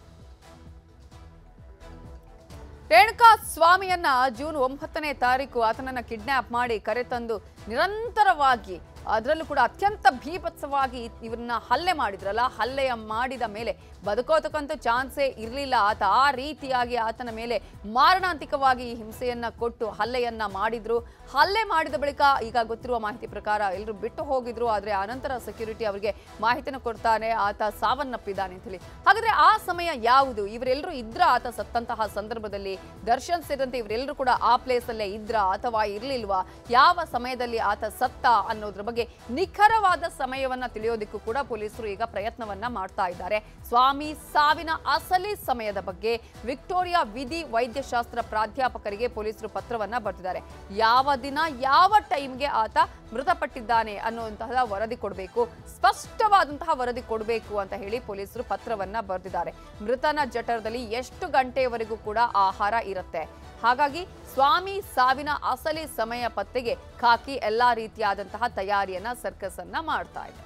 ರೇಣುಕಾ ಸ್ವಾಮಿಯನ್ನ ಜೂನ್ ಒಂಬತ್ತನೇ ತಾರೀಕು ಆತನನ್ನ ಕಿಡ್ನಾಪ್ ಮಾಡಿ ಕರೆತಂದು ನಿರಂತರವಾಗಿ ಅದರಲ್ಲೂ ಕೂಡ ಅತ್ಯಂತ ಭೀಭತ್ಸವಾಗಿ ಇವರನ್ನ ಹಲ್ಲೆ ಮಾಡಿದ್ರಲ್ಲ ಹಲ್ಲೆಯ ಮಾಡಿದ ಮೇಲೆ ಬದುಕೋತಕ್ಕಂಥ ಚಾನ್ಸೇ ಇರಲಿಲ್ಲ ಆತ ಆ ರೀತಿಯಾಗಿ ಆತನ ಮೇಲೆ ಮಾರಣಾಂತಿಕವಾಗಿ ಈ ಹಿಂಸೆಯನ್ನ ಕೊಟ್ಟು ಹಲ್ಲೆಯನ್ನ ಮಾಡಿದ್ರು ಹಲ್ಲೆ ಮಾಡಿದ ಬಳಿಕ ಈಗ ಗೊತ್ತಿರುವ ಮಾಹಿತಿ ಪ್ರಕಾರ ಎಲ್ಲರೂ ಬಿಟ್ಟು ಹೋಗಿದ್ರು ಆದ್ರೆ ಆನಂತರ ಸೆಕ್ಯೂರಿಟಿ ಅವರಿಗೆ ಮಾಹಿತಿನ ಕೊಡ್ತಾನೆ ಆತ ಸಾವನ್ನಪ್ಪಿದ್ದಾನೆ ಅಂತ ಹೇಳಿ ಹಾಗಾದ್ರೆ ಆ ಸಮಯ ಯಾವುದು ಇವರೆಲ್ಲರೂ ಇದ್ರ ಆತ ಸತ್ತಂತಹ ಸಂದರ್ಭದಲ್ಲಿ ದರ್ಶನ್ ಸೇರಿದಂತೆ ಇವರೆಲ್ಲರೂ ಕೂಡ ಆ ಪ್ಲೇಸ್ ಅಲ್ಲೇ ಇದ್ರ ಅಥವಾ ಇರ್ಲಿಲ್ವಾ ಯಾವ ಸಮಯದಲ್ಲಿ ಆತ ಸತ್ತ ಅನ್ನೋದ್ರ ಬಗ್ಗೆ ನಿಖರವಾದ ಸಮಯವನ್ನ ತಿಳಿಯೋದಕ್ಕೂ ಕೂಡ ಪೊಲೀಸರು ಈಗ ಪ್ರಯತ್ನವನ್ನ ಮಾಡ್ತಾ ಇದ್ದಾರೆ ಸ್ವಾಮಿ ಸಾವಿನ ಅಸಲಿ ಸಮಯದ ಬಗ್ಗೆ ವಿಕ್ಟೋರಿಯಾ ವಿಧಿ ವೈದ್ಯಶಾಸ್ತ್ರ ಪ್ರಾಧ್ಯಾಪಕರಿಗೆ ಪೊಲೀಸರು ಪತ್ರವನ್ನ ಬರೆದಿದ್ದಾರೆ ಯಾವ ದಿನ ಯಾವ ಟೈಮ್ಗೆ ಆತ ಮೃತಪಟ್ಟಿದ್ದಾನೆ ಅನ್ನುವಂತಹ ವರದಿ ಕೊಡಬೇಕು ಸ್ಪಷ್ಟವಾದಂತಹ ವರದಿ ಕೊಡಬೇಕು ಅಂತ ಹೇಳಿ ಪೊಲೀಸರು ಪತ್ರವನ್ನ ಬರೆದಿದ್ದಾರೆ ಮೃತನ ಜಠರದಲ್ಲಿ ಎಷ್ಟು ಗಂಟೆಯವರೆಗೂ ಕೂಡ ಆಹಾರ ಇರುತ್ತೆ ಹಾಗಾಗಿ ಸ್ವಾಮಿ ಸಾವಿನ ಅಸಲಿ ಸಮಯ ಪತ್ತೆಗೆ ಖಾಕಿ ಎಲ್ಲಾ ರೀತಿಯಾದಂತಹ ತಯಾರಿಯನ್ನ ಸರ್ಕಸ್ ಅನ್ನ ಮಾಡ್ತಾ ಇದೆ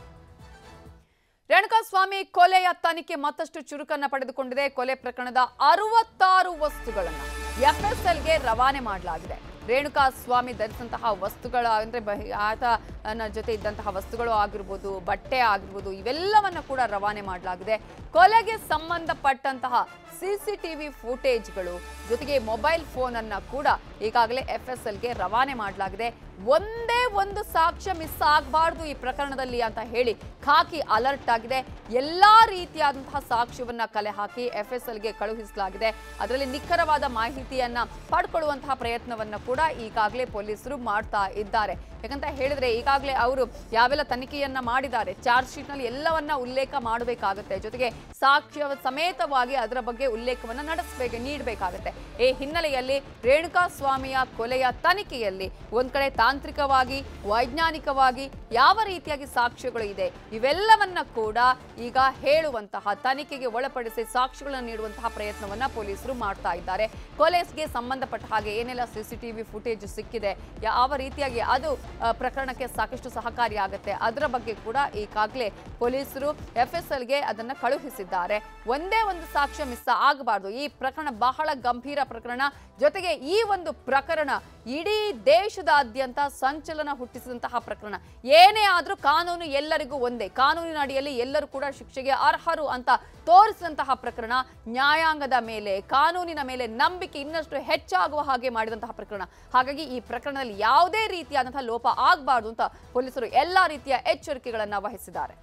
ರೇಣುಕಾಸ್ವಾಮಿ ಕೊಲೆಯ ತನಿಖೆ ಮತ್ತಷ್ಟು ಚುರುಕನ್ನ ಪಡೆದುಕೊಂಡಿದೆ ಕೊಲೆ ಪ್ರಕರಣದ ಅರವತ್ತಾರು ವಸ್ತುಗಳನ್ನ ಎಫ್ಎಸ್ಎಲ್ಗೆ ರವಾನೆ ಮಾಡಲಾಗಿದೆ ರೇಣುಕಾ ಸ್ವಾಮಿ ಧರಿಸಿದಂತಹ ವಸ್ತುಗಳ ಅಂದ್ರೆ ಬ- ಆತನ ಜೊತೆ ಇದ್ದಂತಹ ವಸ್ತುಗಳು ಆಗಿರ್ಬೋದು ಬಟ್ಟೆ ಆಗಿರ್ಬೋದು ಇವೆಲ್ಲವನ್ನ ಕೂಡ ರವಾನೆ ಮಾಡಲಾಗಿದೆ ಕೊಲೆಗೆ ಸಂಬಂಧಪಟ್ಟಂತಹ ಸಿಸಿಟಿವಿ ಫುಟೇಜ್ಗಳು ಜೊತೆಗೆ ಮೊಬೈಲ್ ಫೋನ್ ಅನ್ನ ಕೂಡ ಈಗಾಗಲೇ ಎಫ್ಎಸ್ಎಲ್ಗೆ ರವಾನೆ ಮಾಡಲಾಗಿದೆ ಒಂದೇ ಒಂದು ಸಾಕ್ಷ್ಯ ಮಿಸ್ ಆಗಬಾರ್ದು ಈ ಪ್ರಕರಣದಲ್ಲಿ ಅಂತ ಹೇಳಿ ಖಾಕಿ ಅಲರ್ಟ್ ಆಗಿದೆ ಎಲ್ಲಾ ರೀತಿಯಾದಂತಹ ಸಾಕ್ಷ್ಯವನ್ನ ಕಲೆ ಹಾಕಿ ಎಫ್ಎಸ್ಎಲ್ಗೆ ಕಳುಹಿಸಲಾಗಿದೆ ಅದರಲ್ಲಿ ನಿಖರವಾದ ಮಾಹಿತಿಯನ್ನ ಪಡ್ಕೊಳ್ಳುವಂತಹ ಪ್ರಯತ್ನವನ್ನ ಕೂಡ ಈಗಾಗಲೇ ಪೊಲೀಸರು ಮಾಡ್ತಾ ಇದ್ದಾರೆ ಯಾಕಂತ ಹೇಳಿದ್ರೆ ಈಗಾಗಲೇ ಅವರು ಯಾವೆಲ್ಲ ತನಿಖೆಯನ್ನ ಮಾಡಿದ್ದಾರೆ ಚಾರ್ಜ್ ಶೀಟ್ ನಲ್ಲಿ ಎಲ್ಲವನ್ನ ಉಲ್ಲೇಖ ಮಾಡಬೇಕಾಗುತ್ತೆ ಜೊತೆಗೆ ಸಾಕ್ಷ್ಯ ಸಮೇತವಾಗಿ ಅದರ ಬಗ್ಗೆ ಉಲ್ಲೇಖವನ್ನ ನಡೆಸಬೇಕು ನೀಡಬೇಕಾಗುತ್ತೆ ಈ ಹಿನ್ನೆಲೆಯಲ್ಲಿ ರೇಣುಕಾ ಸ್ವಾಮಿಯ ಕೊಲೆಯ ತನಿಖೆಯಲ್ಲಿ ಒಂದ್ ಕಡೆ ತಾಂತ್ರಿಕವಾಗಿ ವೈಜ್ಞಾನಿಕವಾಗಿ ಯಾವ ರೀತಿಯಾಗಿ ಸಾಕ್ಷ್ಯಗಳು ಇದೆ ಇವೆಲ್ಲವನ್ನ ಕೂಡ ಈಗ ಹೇಳುವಂತಹ ತನಿಖೆಗೆ ಒಳಪಡಿಸಿ ಸಾಕ್ಷ್ಯಗಳನ್ನು ನೀಡುವಂತಹ ಪ್ರಯತ್ನವನ್ನ ಪೊಲೀಸರು ಮಾಡ್ತಾ ಇದ್ದಾರೆ ಕೊಲೆಗೆ ಸಂಬಂಧಪಟ್ಟ ಹಾಗೆ ಏನೆಲ್ಲ ಸಿಸಿಟಿವಿ ಫುಟೇಜ್ ಸಿಕ್ಕಿದೆ ಯಾವ ರೀತಿಯಾಗಿ ಅದು ಆ, ಪ್ರಕರಣಕ್ಕೆ ಸಾಕಷ್ಟು ಸಹಕಾರಿಯಾಗುತ್ತೆ ಅದರ ಬಗ್ಗೆ ಕೂಡ ಈಗಾಗಲೇ ಪೊಲೀಸರು ಎಫ್ಎಸ್ಎಲ್ಗೆ ಅದನ್ನ ಕಳುಹಿಸಿದ್ದಾರೆ ಒಂದೇ ಒಂದು ಸಾಕ್ಷ್ಯ ಮಿಸ್ ಆಗಬಾರ್ದು ಈ ಪ್ರಕರಣ ಬಹಳ ಗಂಭೀರ ಪ್ರಕರಣ ಜೊತೆಗೆ ಈ ಒಂದು ಪ್ರಕರಣ ಇಡೀ ದೇಶದಾದ್ಯಂತ ಸಂಚಲನ ಹುಟ್ಟಿಸಿದಂತಹ ಪ್ರಕರಣ ಏನೇ ಆದ್ರೂ ಕಾನೂನು ಎಲ್ಲರಿಗೂ ಒಂದೇ ಕಾನೂನಿನ ಅಡಿಯಲ್ಲಿ ಎಲ್ಲರೂ ಕೂಡ ಶಿಕ್ಷೆಗೆ ಅರ್ಹರು ಅಂತ ತೋರಿಸಿದಂತಹ ಪ್ರಕರಣ ನ್ಯಾಯಾಂಗದ ಮೇಲೆ ಕಾನೂನಿನ ಮೇಲೆ ನಂಬಿಕೆ ಇನ್ನಷ್ಟು ಹೆಚ್ಚಾಗುವ ಹಾಗೆ ಮಾಡಿದಂತಹ ಪ್ರಕರಣ ಹಾಗಾಗಿ ಈ ಪ್ರಕರಣದಲ್ಲಿ ಯಾವುದೇ ರೀತಿಯಾದಂತಹ ಲೋಪ ಆಗಬಾರ್ದು ಅಂತ ಪೊಲೀಸರು ಎಲ್ಲಾ ರೀತಿಯ ಎಚ್ಚರಿಕೆಗಳನ್ನ ವಹಿಸಿದ್ದಾರೆ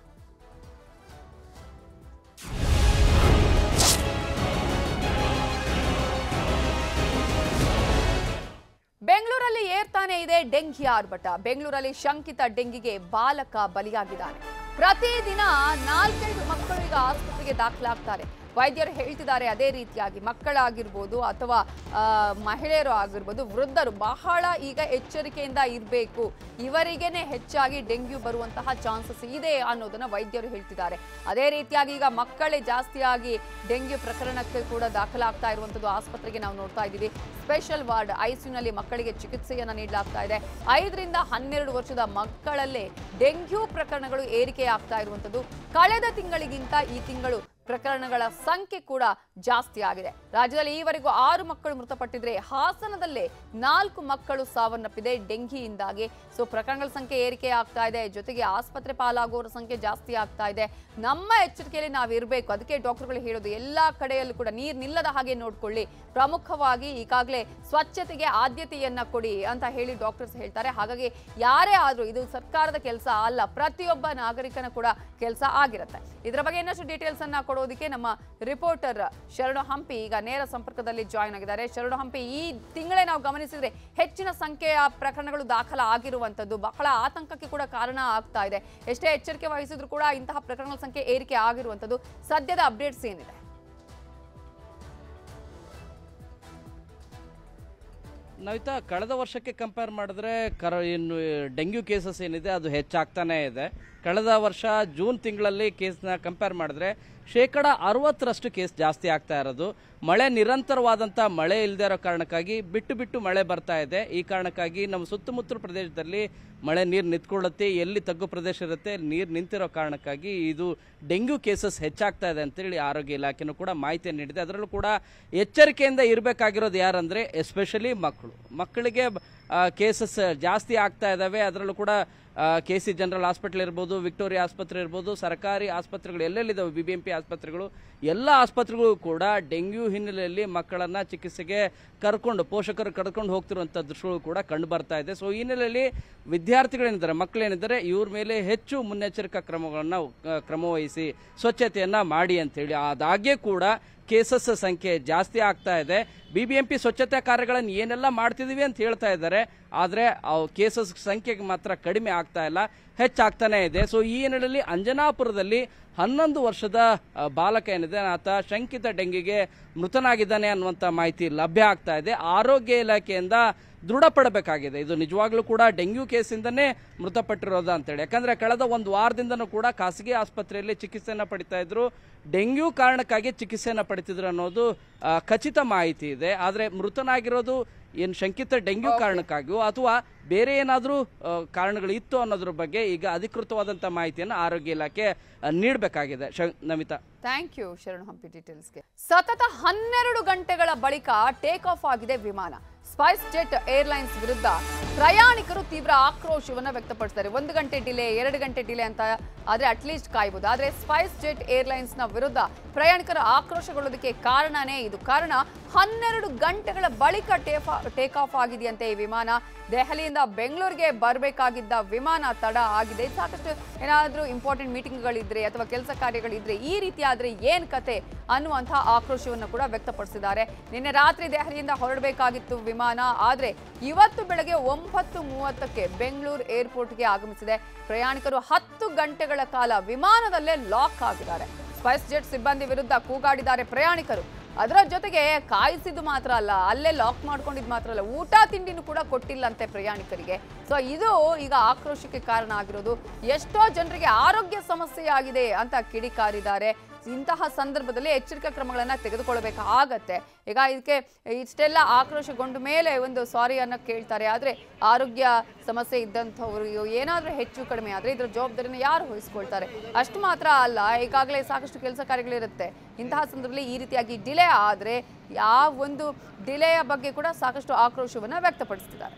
ಬೆಂಗಳೂರಲ್ಲಿ ಏರ್ತಾನೆ ಇದೆ ಡೆಂಗಿ ಆರ್ಭಟ ಬೆಂಗಳೂರಲ್ಲಿ ಶಂಕಿತ ಡೆಂಗಿಗೆ ಬಾಲಕ ಬಲಿಯಾಗಿದ್ದಾನೆ ಪ್ರತಿದಿನ ನಾಲ್ಕೈದು ಮಕ್ಕಳು ಈಗ ಆಸ್ಪತ್ರೆಗೆ ದಾಖಲಾಗ್ತಾರೆ ವೈದ್ಯರು ಹೇಳ್ತಿದ್ದಾರೆ ಅದೇ ರೀತಿಯಾಗಿ ಮಕ್ಕಳಾಗಿರ್ಬೋದು ಅಥವಾ ಆ, ಮಹಿಳೆಯರು ಆಗಿರ್ಬೋದು ವೃದ್ಧರು ಬಹಳ ಈಗ ಎಚ್ಚರಿಕೆಯಿಂದ ಇರಬೇಕು ಇವರಿಗೇನೆ ಹೆಚ್ಚಾಗಿ ಡೆಂಗ್ಯೂ ಬರುವಂತಹ ಚಾನ್ಸಸ್ ಇದೆ ಅನ್ನೋದನ್ನ ವೈದ್ಯರು ಹೇಳ್ತಿದ್ದಾರೆ ಅದೇ ರೀತಿಯಾಗಿ ಈಗ ಮಕ್ಕಳೇ ಜಾಸ್ತಿಯಾಗಿ ಡೆಂಗ್ಯೂ ಪ್ರಕರಣಕ್ಕೆ ಕೂಡ ದಾಖಲಾಗ್ತಾ ಇರುವಂಥದ್ದು ಆಸ್ಪತ್ರೆಗೆ ನಾವು ನೋಡ್ತಾ ಇದ್ದೀವಿ ಸ್ಪೆಷಲ್ ವಾರ್ಡ್ ಐಸಿಯುನಲ್ಲಿ ಮಕ್ಕಳಿಗೆ ಚಿಕಿತ್ಸೆಯನ್ನ ನೀಡಲಾಗ್ತಾ ಇದೆ ಐದರಿಂದ ಹನ್ನೆರಡು ವರ್ಷದ ಮಕ್ಕಳಲ್ಲೇ ಡೆಂಗ್ಯೂ ಪ್ರಕರಣಗಳು ಏರಿಕೆ ಆಗ್ತಾ ಇರುವಂಥದ್ದು ಕಳೆದ ತಿಂಗಳಿಗಿಂತ ಈ ತಿಂಗಳು ಪ್ರಕರಣಗಳ ಸಂಖ್ಯೆ ಕೂಡ ಜಾಸ್ತಿ ಆಗಿದೆ ರಾಜ್ಯದಲ್ಲಿ ಈವರೆಗೂ ಆರು ಮಕ್ಕಳು ಮೃತಪಟ್ಟಿದ್ರೆ ಹಾಸನದಲ್ಲೇ ನಾಲ್ಕು ಮಕ್ಕಳು ಸಾವನ್ನಪ್ಪಿದೆ ಡೆಂಗಿಯಿಂದಾಗಿ ಸೊ ಪ್ರಕರಣಗಳ ಸಂಖ್ಯೆ ಏರಿಕೆ ಆಗ್ತಾ ಇದೆ ಜೊತೆಗೆ ಆಸ್ಪತ್ರೆ ಪಾಲಾಗುವವರ ಸಂಖ್ಯೆ ಜಾಸ್ತಿ ಆಗ್ತಾ ಇದೆ ನಮ್ಮ ಎಚ್ಚರಿಕೆಯಲ್ಲಿ ನಾವು ಇರಬೇಕು ಅದಕ್ಕೆ ಡಾಕ್ಟರ್ಗಳು ಹೇಳೋದು ಎಲ್ಲಾ ಕಡೆಯಲ್ಲೂ ಕೂಡ ನೀರು ನಿಲ್ಲದ ಹಾಗೆ ನೋಡ್ಕೊಳ್ಳಿ ಪ್ರಮುಖವಾಗಿ ಈಗಾಗಲೇ ಸ್ವಚ್ಛತೆಗೆ ಆದ್ಯತೆಯನ್ನ ಕೊಡಿ ಅಂತ ಹೇಳಿ ಡಾಕ್ಟರ್ಸ್ ಹೇಳ್ತಾರೆ ಹಾಗಾಗಿ ಯಾರೇ ಆದ್ರೂ ಇದು ಸರ್ಕಾರದ ಕೆಲಸ ಅಲ್ಲ ಪ್ರತಿಯೊಬ್ಬ ನಾಗರಿಕನ ಕೂಡ ಕೆಲಸ ಆಗಿರುತ್ತೆ ಇದರ ಬಗ್ಗೆ ಇನ್ನಷ್ಟು ಡೀಟೇಲ್ಸ್ ಅನ್ನ ಕೊಡೋದಕ್ಕೆ ನಮ್ಮ ರಿಪೋರ್ಟರ್ ಶರಣು ಹಂಪಿ ಈಗ ನೇರ ಸಂಪರ್ಕದಲ್ಲಿ ಜಾಯ್ನ್ ಆಗಿದ್ದಾರೆ ಶರಣು ಹಂಪಿ ಈ ತಿಂಗಳೇ ನಾವು ಗಮನಿಸಿದ್ರೆ ಹೆಚ್ಚಿನ ಸಂಖ್ಯೆಯ ಪ್ರಕರಣಗಳು ದಾಖಲ ಆಗಿರುವಂತದ್ದು ಬಹಳ ಆತಂಕಕ್ಕೆ ಕೂಡ ಕಾರಣ ಆಗ್ತಾ ಇದೆ ಎಷ್ಟೇ ಎಚ್ಚರಿಕೆ ವಹಿಸಿದ್ರು ಕೂಡ ಇಂತಹ ಪ್ರಕರಣಗಳ ಸಂಖ್ಯೆ ಏರಿಕೆ ಆಗಿರುವಂತದ್ದು ಸದ್ಯದ ಅಪ್ಡೇಟ್ಸ್ ಏನಿದೆ ನವಿತಾ ಕಳೆದ ವರ್ಷಕ್ಕೆ ಕಂಪೇರ್ ಮಾಡಿದ್ರೆ ಕರ ಇನ್ನು ಡೆಂಗ್ಯೂ ಕೇಸಸ್ ಏನಿದೆ ಅದು ಹೆಚ್ಚಾಗ್ತಾನೇ ಇದೆ ಕಳೆದ ವರ್ಷ ಜೂನ್ ತಿಂಗಳಲ್ಲಿ ಕೇಸ್ನ ಕಂಪೇರ್ ಮಾಡಿದ್ರೆ ಶೇಕಡ ಅರವತ್ತರಷ್ಟು ಕೇಸ್ ಜಾಸ್ತಿ ಆಗ್ತಾ ಇರೋದು ಮಳೆ ನಿರಂತರವಾದಂಥ ಮಳೆ ಇಲ್ಲದೆ ಇರೋ ಕಾರಣಕ್ಕಾಗಿ ಬಿಟ್ಟು ಬಿಟ್ಟು ಮಳೆ ಬರ್ತಾ ಇದೆ ಈ ಕಾರಣಕ್ಕಾಗಿ ನಮ್ಮ ಸುತ್ತಮುತ್ತಲ ಪ್ರದೇಶದಲ್ಲಿ ಮಳೆ ನೀರು ನಿಂತ್ಕೊಳ್ಳುತ್ತೆ ಎಲ್ಲಿ ತಗ್ಗು ಪ್ರದೇಶ ಇರುತ್ತೆ ನೀರು ನಿಂತಿರೋ ಕಾರಣಕ್ಕಾಗಿ ಇದು ಡೆಂಗ್ಯೂ ಕೇಸಸ್ ಹೆಚ್ಚಾಗ್ತಾ ಇದೆ ಅಂತೇಳಿ ಆರೋಗ್ಯ ಇಲಾಖೆನೂ ಕೂಡ ಮಾಹಿತಿಯನ್ನು ನೀಡಿದೆ ಅದರಲ್ಲೂ ಕೂಡ ಎಚ್ಚರಿಕೆಯಿಂದ ಇರಬೇಕಾಗಿರೋದು ಯಾರಂದರೆ ಎಸ್ಪೆಷಲಿ ಮಕ್ಕಳು ಮಕ್ಕಳಿಗೆ ಕೇಸಸ್ ಜಾಸ್ತಿ ಆಗ್ತಾ ಇದ್ದಾವೆ ಅದರಲ್ಲೂ ಕೂಡ ಕೆ ಸಿ ಜನರಲ್ ಹಾಸ್ಪಿಟಲ್ ಇರ್ಬೋದು ವಿಕ್ಟೋರಿಯಾ ಆಸ್ಪತ್ರೆ ಇರ್ಬೋದು ಸರ್ಕಾರಿ ಆಸ್ಪತ್ರೆಗಳು ಎಲ್ಲೆಲ್ಲಿದ್ದಾವೆ ಬಿ ಬಿ ಎಂ ಪಿ ಆಸ್ಪತ್ರೆಗಳು ಎಲ್ಲ ಆಸ್ಪತ್ರೆಗಳು ಕೂಡ ಡೆಂಗ್ಯೂ ಹಿನ್ನೆಲೆಯಲ್ಲಿ ಮಕ್ಕಳನ್ನ ಚಿಕಿತ್ಸೆಗೆ ಕರ್ಕೊಂಡು ಪೋಷಕರು ಕರ್ಕೊಂಡು ಹೋಗ್ತಿರುವಂಥ ದೃಶ್ಯಗಳು ಕೂಡ ಕಂಡು ಬರ್ತಾ ಇದೆ ಸೊ ಈ ಹಿನ್ನೆಲೆಯಲ್ಲಿ ವಿದ್ಯಾರ್ಥಿಗಳೇನಿದ್ದಾರೆ ಮಕ್ಕಳೇನಿದ್ದಾರೆ ಇವ್ರ ಮೇಲೆ ಹೆಚ್ಚು ಮುನ್ನೆಚ್ಚರಿಕಾ ಕ್ರಮಗಳನ್ನು ಕ್ರಮವಹಿಸಿ ಸ್ವಚ್ಛತೆಯನ್ನ ಮಾಡಿ ಅಂತೇಳಿ ಆದಾಗ್ಯೂ ಕೂಡ ಕೇಸಸ್ ಸಂಖ್ಯೆ ಜಾಸ್ತಿ ಆಗ್ತಾ ಇದೆ ಬಿಬಿಎಂಪಿ ಸ್ವಚ್ಛತಾ ಕಾರ್ಯಗಳನ್ನು ಏನೆಲ್ಲ ಮಾಡ್ತಿದೀವಿ ಅಂತ ಹೇಳ್ತಾ ಇದ್ದಾರೆ ಆದರೆ ಕೇಸಸ್ ಸಂಖ್ಯೆ ಮಾತ್ರ ಕಡಿಮೆ ಆಗ್ತಾ ಇಲ್ಲ ಹೆಚ್ಚಾಗ್ತಾನೆ ಇದೆ ಸೊ ಈ ಹಿನ್ನೆಲೆಯಲ್ಲಿ ಅಂಜನಾಪುರದಲ್ಲಿ ಹನ್ನೊಂದು ವರ್ಷದ ಆ, ಬಾಲಕ ಏನಿದೆ ಆತ ಶಂಕಿತ ಡೆಂಗಿಗೆ ಮೃತನಾಗಿದ್ದಾನೆ ಅನ್ನುವಂಥ ಮಾಹಿತಿ ಲಭ್ಯ ಆಗ್ತಾ ಇದೆ ಆರೋಗ್ಯ ಇಲಾಖೆಯಿಂದ ದೃಢಪಡಬೇಕಾಗಿದೆ ಇದು ನಿಜವಾಗ್ಲೂ ಕೂಡ ಡೆಂಗ್ಯೂ ಕೇಸಿಂದನೇ ಮೃತಪಟ್ಟಿರೋದು ಅಂತೇಳಿ ಯಾಕಂದ್ರೆ ಕಳೆದ ಒಂದು ವಾರದಿಂದನೂ ಕೂಡ ಖಾಸಗಿ ಆಸ್ಪತ್ರೆಯಲ್ಲಿ ಚಿಕಿತ್ಸೆಯನ್ನು ಪಡಿತಾ ಇದ್ರು ಡೆಂಗ್ಯೂ ಕಾರಣಕ್ಕಾಗಿ ಚಿಕಿತ್ಸೆಯನ್ನು ಪಡಿತಿದ್ರು ಅನ್ನೋದು ಆ, ಖಚಿತ ಮಾಹಿತಿ ಇದೆ ಆದರೆ ಮೃತನಾಗಿರೋದು ಏನು ಶಂಕಿತ ಡೆಂಗ್ಯೂ ಕಾರಣಕ್ಕಾಗಿಯೋ ಅಥವಾ ಬೇರೆ ಏನಾದರೂ ಕಾರಣಗಳು ಇತ್ತು ಅನ್ನೋದ್ರ ಬಗ್ಗೆ ಈಗ ಅಧಿಕೃತವಾದಂಥ ಮಾಹಿತಿಯನ್ನು ಆರೋಗ್ಯ ಇಲಾಖೆ ನೀಡಬೇಕಾಗಿದೆ ನಮಿತಾ ಥ್ಯಾಂಕ್ ಯು ಶರಣ್ ಹಂಪಿ ಡೀಟೇಲ್ಸ್ಗೆ ಸತತ ಹನ್ನೆರಡು ಗಂಟೆಗಳ ಬಳಿಕ ಟೇಕ್ ಆಫ್ ಆಗಿದೆ ವಿಮಾನ ಸ್ಪೈಸ್ ಜೆಟ್ ಏರ್ಲೈನ್ಸ್ ವಿರುದ್ಧ ಪ್ರಯಾಣಿಕರು ತೀವ್ರ ಆಕ್ರೋಶವನ್ನು ವ್ಯಕ್ತಪಡಿಸ್ತಾರೆ ಒಂದು ಗಂಟೆ ಡಿಲೇ ಎರಡು ಗಂಟೆ ಡಿಲೇ ಅಂತ ಆದ್ರೆ ಅಟ್ಲೀಸ್ಟ್ ಕಾಯ್ಬೋದು ಆದ್ರೆ ಸ್ಪೈಸ್ ಜೆಟ್ ಏರ್ಲೈನ್ಸ್ ನ ವಿರುದ್ಧ ಪ್ರಯಾಣಿಕರು ಆಕ್ರೋಶಗೊಳ್ಳೋದಕ್ಕೆ ಕಾರಣನೇ ಇದು ಕಾರಣ ಹನ್ನೆರಡು ಗಂಟೆಗಳ ಬಳಿಕ ಟೇಕ್ ಆಫ್ ಆಗಿದೆಯಂತೆ ಈ ವಿಮಾನ ದೆಹಲಿಯಿಂದ ಬೆಂಗಳೂರಿಗೆ ಬರಬೇಕಾಗಿದ್ದ ವಿಮಾನ ತಡ ಆಗಿದೆ ಸಾಕಷ್ಟು ಏನಾದರೂ ಇಂಪಾರ್ಟೆಂಟ್ ಮೀಟಿಂಗ್ಗಳಿದ್ರೆ ಅಥವಾ ಕೆಲಸ ಕಾರ್ಯಗಳಿದ್ರೆ ಈ ರೀತಿ ಆದ್ರೆ ಏನ್ ಕತೆ ಅನ್ನುವಂತಹ ಆಕ್ರೋಶವನ್ನು ಕೂಡ ವ್ಯಕ್ತಪಡಿಸಿದ್ದಾರೆ ನಿನ್ನೆ ರಾತ್ರಿ ದೆಹಲಿಯಿಂದ ಹೊರಡಬೇಕಾಗಿತ್ತು ವಿಮಾನ ಆದ್ರೆ ಇವತ್ತು ಬೆಳಗ್ಗೆ ಒಂಬತ್ತು ಮೂವತ್ತಕ್ಕೆ ಬೆಂಗಳೂರು ಏರ್ಪೋರ್ಟ್ಗೆ ಆಗಮಿಸಿದೆ ಪ್ರಯಾಣಿಕರು ಹತ್ತು ಗಂಟೆಗಳ ಕಾಲ ವಿಮಾನದಲ್ಲೇ ಲಾಕ್ ಆಗಿದ್ದಾರೆ ಸ್ಪೈಸ್ ಜೆಟ್ ಸಿಬ್ಬಂದಿ ವಿರುದ್ಧ ಕೂಗಾಡಿದ್ದಾರೆ ಪ್ರಯಾಣಿಕರು ಅದರ ಜೊತೆಗೆ ಕಾಯಿಸಿದ್ದು ಮಾತ್ರ ಅಲ್ಲ ಅಲ್ಲೇ ಲಾಕ್ ಮಾಡ್ಕೊಂಡಿದ್ದು ಮಾತ್ರ ಅಲ್ಲ ಊಟ ತಿಂಡಿನೂ ಕೂಡ ಕೊಟ್ಟಿಲ್ಲಂತೆ ಪ್ರಯಾಣಿಕರಿಗೆ ಸೊ ಇದು ಈಗ ಆಕ್ರೋಶಕ್ಕೆ ಕಾರಣ ಆಗಿರೋದು ಎಷ್ಟೋ ಜನರಿಗೆ ಆರೋಗ್ಯ ಸಮಸ್ಯೆ ಆಗಿದೆ ಅಂತ ಕಿಡಿಕಾರಿದ್ದಾರೆ ಇಂತಹ ಸಂದರ್ಭದಲ್ಲಿ ಎಚ್ಚರಿಕಾ ಕ್ರಮಗಳನ್ನು ತೆಗೆದುಕೊಳ್ಬೇಕಾಗತ್ತೆ ಈಗ ಇದಕ್ಕೆ ಇಷ್ಟೆಲ್ಲ ಆಕ್ರೋಶಗೊಂಡ ಮೇಲೆ ಒಂದು ಸಾರಿ ಅನ್ನೋ ಕೇಳ್ತಾರೆ ಆದರೆ ಆರೋಗ್ಯ ಸಮಸ್ಯೆ ಇದ್ದಂಥವ್ರು ಏನಾದರೂ ಹೆಚ್ಚು ಕಡಿಮೆ ಆದರೆ ಇದರ ಜವಾಬ್ದಾರಿನ ಯಾರು ವಹಿಸ್ಕೊಳ್ತಾರೆ ಅಷ್ಟು ಮಾತ್ರ ಅಲ್ಲ ಈಗಾಗಲೇ ಸಾಕಷ್ಟು ಕೆಲಸ ಕಾರ್ಯಗಳಿರುತ್ತೆ ಇಂತಹ ಸಂದರ್ಭದಲ್ಲಿ ಈ ರೀತಿಯಾಗಿ ಡಿಲೇ ಆದರೆ ಯಾವ ಒಂದು ಡಿಲೆಯ ಬಗ್ಗೆ ಕೂಡ ಸಾಕಷ್ಟು ಆಕ್ರೋಶವನ್ನು ವ್ಯಕ್ತಪಡಿಸ್ತಿದ್ದಾರೆ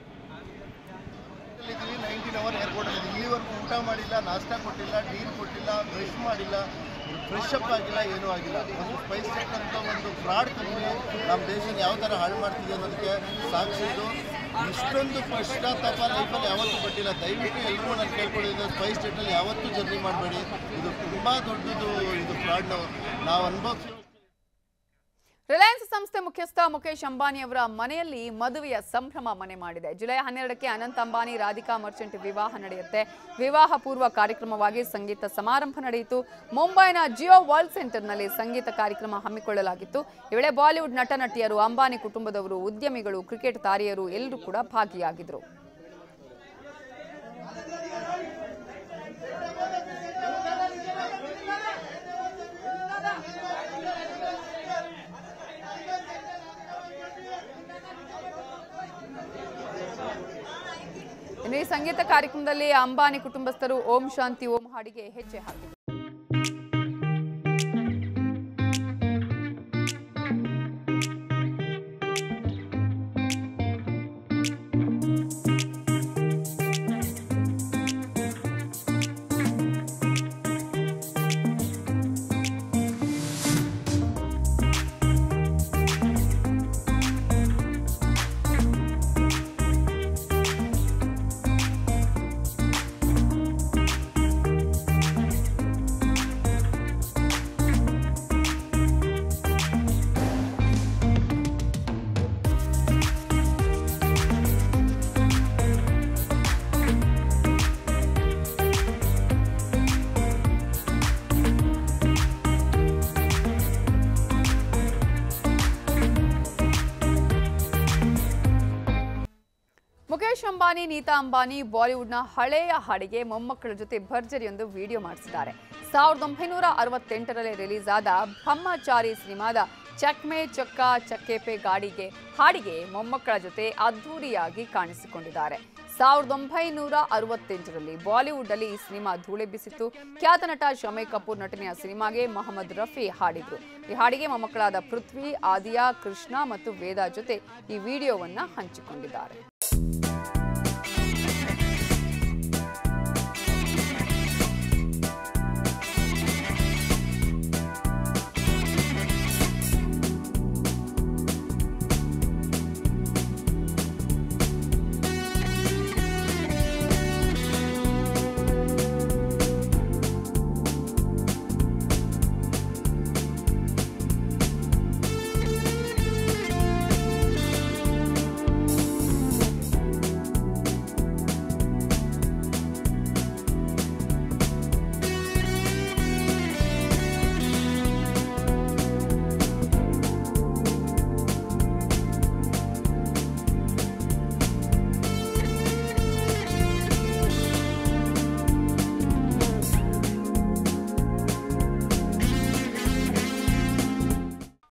ಇದ್ದೀವಿ ನೈನ್ಟೀನ್ ಅವರ್ ಏರ್ಪೋರ್ಟಲ್ಲಿ ಇಲ್ಲಿವರೆಗೂ ಊಟ ಮಾಡಿಲ್ಲ ನಾಷ್ಟ ಕೊಟ್ಟಿಲ್ಲ ನೀರು ಕೊಟ್ಟಿಲ್ಲ ಬ್ರಷ್ ಮಾಡಿಲ್ಲ ಫ್ರೆಶ್ ಅಪ್ ಆಗಿಲ್ಲ ಏನೂ ಆಗಿಲ್ಲ ಒಂದು ಸ್ಪೈಸ್ ಚೆಕ್ ಅಂತ ಒಂದು ಫ್ರಾಡ್ ಕಂಪ್ನಿ ನಮ್ಮ ದೇಶನ ಯಾವ ಥರ ಹಾಳು ಮಾಡ್ತಿದೆ ಅನ್ನೋದಕ್ಕೆ ಸಾಕ್ಷಿ ಇದು ಇಷ್ಟೊಂದು ಪಶ್ಚಾತ್ತಾಪ ಲೈಫಲ್ಲಿ ಯಾವತ್ತೂ ಪಟ್ಟಿಲ್ಲ ದಯವಿಟ್ಟು ಎಲ್ಲರೂ ನಾನು ಕೇಳ್ಕೊಂಡಿದ್ದೆ ಸ್ಪೈಸ್ ಜೆಟ್ಟಲ್ಲಿ ಯಾವತ್ತೂ ಜರ್ನಿ ಮಾಡಬೇಡಿ ಇದು ತುಂಬ ದೊಡ್ಡದು ಇದು ಫ್ರಾಡ್ ನಾವು ಅನುಭವಿಸಿ ರಿಲಯನ್ಸ್ ಸಂಸ್ಥೆ ಮುಖ್ಯಸ್ಥ ಮುಖೇಶ್ ಅಂಬಾನಿ ಅವರ ಮನೆಯಲ್ಲಿ ಮದುವೆಯ ಸಂಭ್ರಮ ಮನೆ ಮಾಡಿದೆ ಜುಲೈ ಹನ್ನೆರಡಕ್ಕೆ ಅನಂತ್ ಅಂಬಾನಿ ರಾಧಿಕಾ ಮರ್ಚೆಂಟ್ ವಿವಾಹ ನಡೆಯುತ್ತೆ ವಿವಾಹ ಪೂರ್ವ ಕಾರ್ಯಕ್ರಮವಾಗಿ ಸಂಗೀತ ಸಮಾರಂಭ ನಡೆಯಿತು ಮುಂಬೈನ ಜಿಯೋ ವರ್ಲ್ಡ್ ಸೆಂಟರ್ನಲ್ಲಿ ಸಂಗೀತ ಕಾರ್ಯಕ್ರಮ ಹಮ್ಮಿಕೊಳ್ಳಲಾಗಿತ್ತು ಈ ವೇಳೆ ಬಾಲಿವುಡ್ ನಟ ನಟಿಯರು ಅಂಬಾನಿ ಕುಟುಂಬದವರು ಉದ್ಯಮಿಗಳು ಕ್ರಿಕೆಟ್ ತಾರೆಯರು ಎಲ್ಲರೂ ಕೂಡ ಭಾಗಿಯಾಗಿದ್ರು ಇನ್ನು ಈ ಸಂಗೀತ ಕಾರ್ಯಕ್ರಮದಲ್ಲಿ ಅಂಬಾನಿ ಕುಟುಂಬಸ್ಥರು ಓಂ ಶಾಂತಿ ಓಂ ಹಾಡಿಗೆ ಹೆಜ್ಜೆ ಹಾಕಿದರು ಮುಖೇಶ್ ಅಂಬಾನಿ ನೀತಾ ಅಂಬಾನಿ ಬಾಲಿವುಡ್ನ ಹಳೆಯ ಹಾಡಿಗೆ ಮೊಮ್ಮಕ್ಕಳ ಜೊತೆ ಭರ್ಜರಿಯೊಂದು ವಿಡಿಯೋ ಮಾಡಿಸಿದ್ದಾರೆ ಸಾವಿರದ ಒಂಬೈನೂರ ಅರವತ್ತೆಂಟರಲ್ಲಿ ರಿಲೀಸ್ ಆದ ಬ್ರಹ್ಮಚಾರಿ ಸಿನಿಮಾದ ಚಕ್ಮೆ ಚಕ್ಕ ಚಕ್ಕೆಪೆ ಗಾಡಿಗೆ ಹಾಡಿಗೆ ಮೊಮ್ಮಕ್ಕಳ ಜೊತೆ ಅದ್ಧೂರಿಯಾಗಿ ಕಾಣಿಸಿಕೊಂಡಿದ್ದಾರೆ ಸಾವಿರದ ಒಂಬೈನೂರ ಅರವತ್ತೆಂಟರಲ್ಲಿ ಬಾಲಿವುಡ್ ಅಲ್ಲಿ ಈ ಸಿನಿಮಾ ಧೂಳೆಬ್ಬಿಸಿತ್ತು ಖ್ಯಾತ ನಟ ಶಮೈ ಕಪೂರ್ ನಟನೆಯ ಸಿನಿಮಾಗೆ ಮೊಹಮ್ಮದ್ ರಫಿ ಹಾಡಿದ್ರು ಈ ಹಾಡಿಗೆ ಮೊಮ್ಮಕ್ಕಳಾದ ಪೃಥ್ವಿ ಆದಿಯಾ ಕೃಷ್ಣ ಮತ್ತು ವೇದ ಜೊತೆ ಈ ವಿಡಿಯೋವನ್ನ ಹಂಚಿಕೊಂಡಿದ್ದಾರೆ